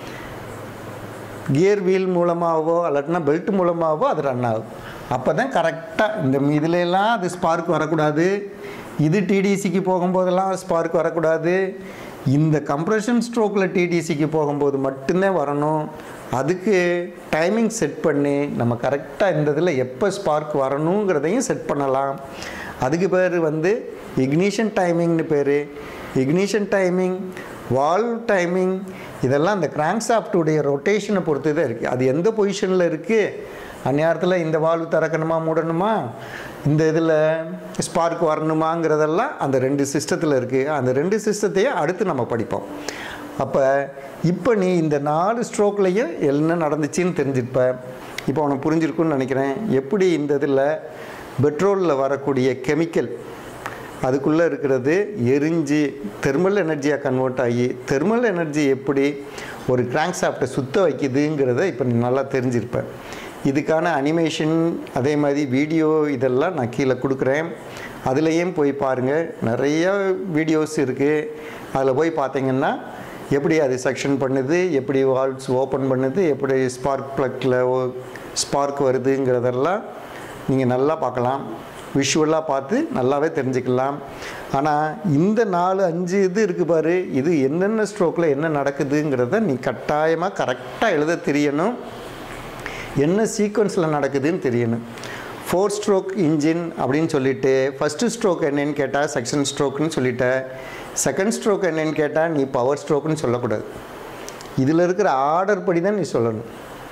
கியர் வீல் மூலமாகவோ இல்லாட்டினா பெல்ட் மூலமாகவோ அது ரன் ஆகும் அப்போ தான் கரெக்டாக இந்த இதுல எல்லாம் அது ஸ்பார்க் வரக்கூடாது இது டிடிசிக்கு போகும்போதெல்லாம் ஸ்பார்க் வரக்கூடாது இந்த கம்ப்ரெஷன் ஸ்ட்ரோக்கில் டிடிசிக்கு போகும்போது மட்டும்தான் வரணும் அதுக்கு டைமிங் செட் பண்ணி நம்ம கரெக்டாக இந்த இதில் எப்போ ஸ்பார்க் வரணுங்கிறதையும் செட் பண்ணலாம் அதுக்கு பேர் வந்து இக்னிஷன் டைமிங்னு பேர் இக்னிஷன் டைமிங் வால்வ் டைமிங் இதெல்லாம் அந்த கிராங்க் சாஃப்டுடைய ரொட்டேஷனை பொறுத்து தான் இருக்குது அது எந்த பொசிஷனில் இருக்குது அந்நேரத்தில் இந்த வால்வு திறக்கணுமா மூடணுமா இந்த இதில் ஸ்பார்க் வரணுமாங்கிறதெல்லாம் அந்த ரெண்டு சிஸ்டத்தில் இருக்குது அந்த ரெண்டு சிஸ்டத்தையும் அடுத்து நம்ம படிப்போம் அப்போ இப்போ நீ இந்த நாலு ஸ்ட்ரோக்லேயும் என்ன நடந்துச்சுன்னு தெரிஞ்சிருப்ப இப்போ உனக்கு புரிஞ்சிருக்குன்னு நினைக்கிறேன் எப்படி இந்த இதில் பெட்ரோலில் வரக்கூடிய கெமிக்கல் அதுக்குள்ளே இருக்கிறது எரிஞ்சு தெர்மல் எனர்ஜியாக கன்வெர்ட் ஆகி தெர்மல் எனர்ஜி எப்படி ஒரு கிராங்க் சாஃப்டை சுத்த வைக்குதுங்கிறத இப்போ நீ நல்லா தெரிஞ்சிருப்ப இதுக்கான அனிமேஷன் அதே மாதிரி வீடியோ இதெல்லாம் நான் கீழே கொடுக்குறேன் அதுலேயும் போய் பாருங்கள் நிறைய வீடியோஸ் இருக்குது அதில் போய் பார்த்தீங்கன்னா எப்படி அது செக்ஷன் பண்ணுது எப்படி வால்வ்ஸ் ஓப்பன் பண்ணுது எப்படி ஸ்பார்க் ப்ளக்கில் ஸ்பார்க் வருதுங்கிறதெல்லாம் நீங்கள் நல்லா பார்க்கலாம் விஷுவலாக பார்த்து நல்லாவே தெரிஞ்சுக்கலாம் ஆனால் இந்த நாலு அஞ்சு இது இருக்குது பாரு இது என்னென்ன ஸ்ட்ரோக்கில் என்ன நடக்குதுங்கிறத நீ கட்டாயமாக கரெக்டாக எழுத தெரியணும் என்ன சீக்வன்ஸில் நடக்குதுன்னு தெரியணும் ஃபோர் ஸ்ட்ரோக் இன்ஜின் அப்படின்னு சொல்லிட்டு ஃபஸ்ட்டு ஸ்ட்ரோக் என்னன்னு கேட்டால் செகண்ட் ஸ்ட்ரோக்குன்னு சொல்லிட்டேன் செகண்ட் ஸ்ட்ரோக் என்னன்னு கேட்டால் நீ பவர் ஸ்ட்ரோக்குன்னு சொல்லக்கூடாது இதில் இருக்கிற ஆர்டர் படி தான் நீ சொல்லணும்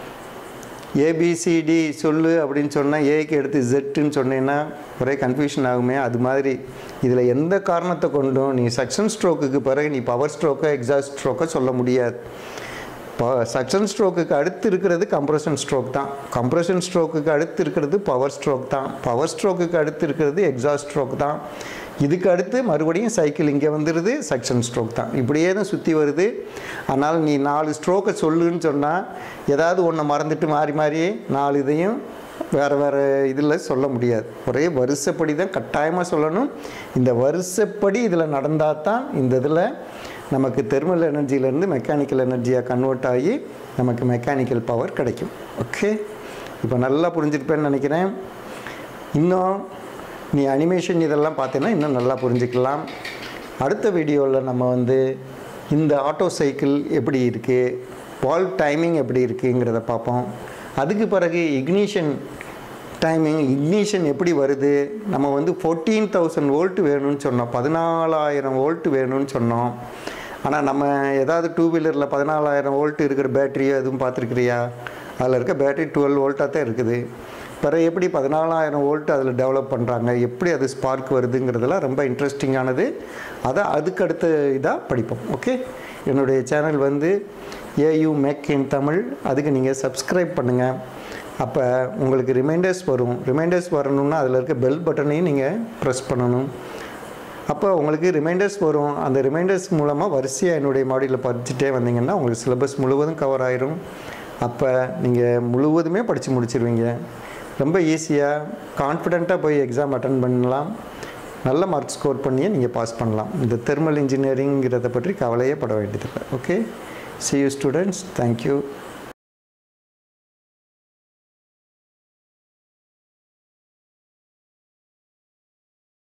ஏபிசிடி சொல்லு அப்படின்னு சொன்னால் ஏக்கு எடுத்து ஜெட்டுன்னு சொன்னீங்கன்னா ஒரே கன்ஃபியூஷன் ஆகுமே அது மாதிரி இதில் எந்த காரணத்தை கொண்டும் நீ செக்ஷன் ஸ்ட்ரோக்குக்கு பிறகு நீ பவர் ஸ்ட்ரோக்கோ எக்ஸாஸ்ட் ஸ்ட்ரோக்கோ சொல்ல முடியாது இப்போ செக்ஷன் ஸ்ட்ரோக்குக்கு அடுத்து இருக்கிறது கம்ப்ரெஷன் ஸ்ட்ரோக் தான் கம்ப்ரெஷன் ஸ்ட்ரோக்குக்கு அடுத்து இருக்கிறது பவர் ஸ்ட்ரோக் தான் பவர் ஸ்ட்ரோக்குக்கு அடுத்து இருக்கிறது எக்ஸாஸ்ட் ஸ்ட்ரோக் தான் இதுக்கு அடுத்து மறுபடியும் சைக்கிள் இங்கே வந்துடுது செக்ஷன் ஸ்ட்ரோக் தான் இப்படியே தான் சுற்றி வருது ஆனால் நீ நாலு ஸ்ட்ரோக்கை சொல்லுன்னு சொன்னால் ஏதாவது ஒன்றை மறந்துட்டு மாறி மாறி நாலு இதையும் வேறு வேறு இதில் சொல்ல முடியாது ஒரே வரிசைப்படி தான் கட்டாயமாக சொல்லணும் இந்த வரிசைப்படி இதில் நடந்தால் தான் இந்த இதில் நமக்கு தெர்மல் எனர்ஜியிலேருந்து மெக்கானிக்கல் எனர்ஜியாக கன்வெர்ட் ஆகி நமக்கு மெக்கானிக்கல் பவர் கிடைக்கும் ஓகே இப்போ நல்லா புரிஞ்சிருப்பேன்னு நினைக்கிறேன் இன்னும் நீ அனிமேஷன் இதெல்லாம் பார்த்தீங்கன்னா இன்னும் நல்லா புரிஞ்சுக்கலாம் அடுத்த வீடியோவில் நம்ம வந்து இந்த ஆட்டோ சைக்கிள் எப்படி இருக்குது வால் டைமிங் எப்படி இருக்குங்கிறத பார்ப்போம் அதுக்கு பிறகு இக்னிஷன் டைமிங் இக்னிஷன் எப்படி வருது நம்ம வந்து ஃபோர்டீன் தௌசண்ட் வோல்ட் வேணும்னு சொன்னோம் பதினாலாயிரம் வோல்ட் வேணும்னு சொன்னோம் ஆனால் நம்ம ஏதாவது டூ வீலரில் பதினாலாயிரம் வோல்ட் இருக்கிற பேட்டரியோ எதுவும் பார்த்துருக்குறியா அதில் இருக்க பேட்டரி டுவெல் வோல்ட்டாக தான் இருக்குது பிறகு எப்படி பதினாலாயிரம் வோல்ட் அதில் டெவலப் பண்ணுறாங்க எப்படி அது ஸ்பார்க் வருதுங்கிறதெல்லாம் ரொம்ப இன்ட்ரெஸ்டிங்கானது அதை அதுக்கு அடுத்த இதாக படிப்போம் ஓகே என்னுடைய சேனல் வந்து ஏயு மேக் இன் தமிழ் அதுக்கு நீங்கள் சப்ஸ்கிரைப் பண்ணுங்கள் அப்போ உங்களுக்கு ரிமைண்டர்ஸ் வரும் ரிமைண்டர்ஸ் வரணும்னா அதில் இருக்க பெல் பட்டனையும் நீங்கள் ப்ரெஸ் பண்ணணும் அப்போ உங்களுக்கு ரிமைண்டர்ஸ் வரும் அந்த ரிமைண்டர்ஸ் மூலமாக வரிசையாக என்னுடைய மாடியில் படிச்சுட்டே வந்தீங்கன்னா உங்களுக்கு சிலபஸ் முழுவதும் கவர் ஆயிரும் அப்போ நீங்கள் முழுவதுமே படித்து முடிச்சிருவீங்க ரொம்ப ஈஸியாக கான்ஃபிடெண்ட்டாக போய் எக்ஸாம் அட்டன் பண்ணலாம் நல்ல மார்க் ஸ்கோர் பண்ணியே நீங்கள் பாஸ் பண்ணலாம் இந்த தெர்மல் இன்ஜினியரிங்கிறத பற்றி கவலையே பட வேண்டியதில்லை okay see you students thank you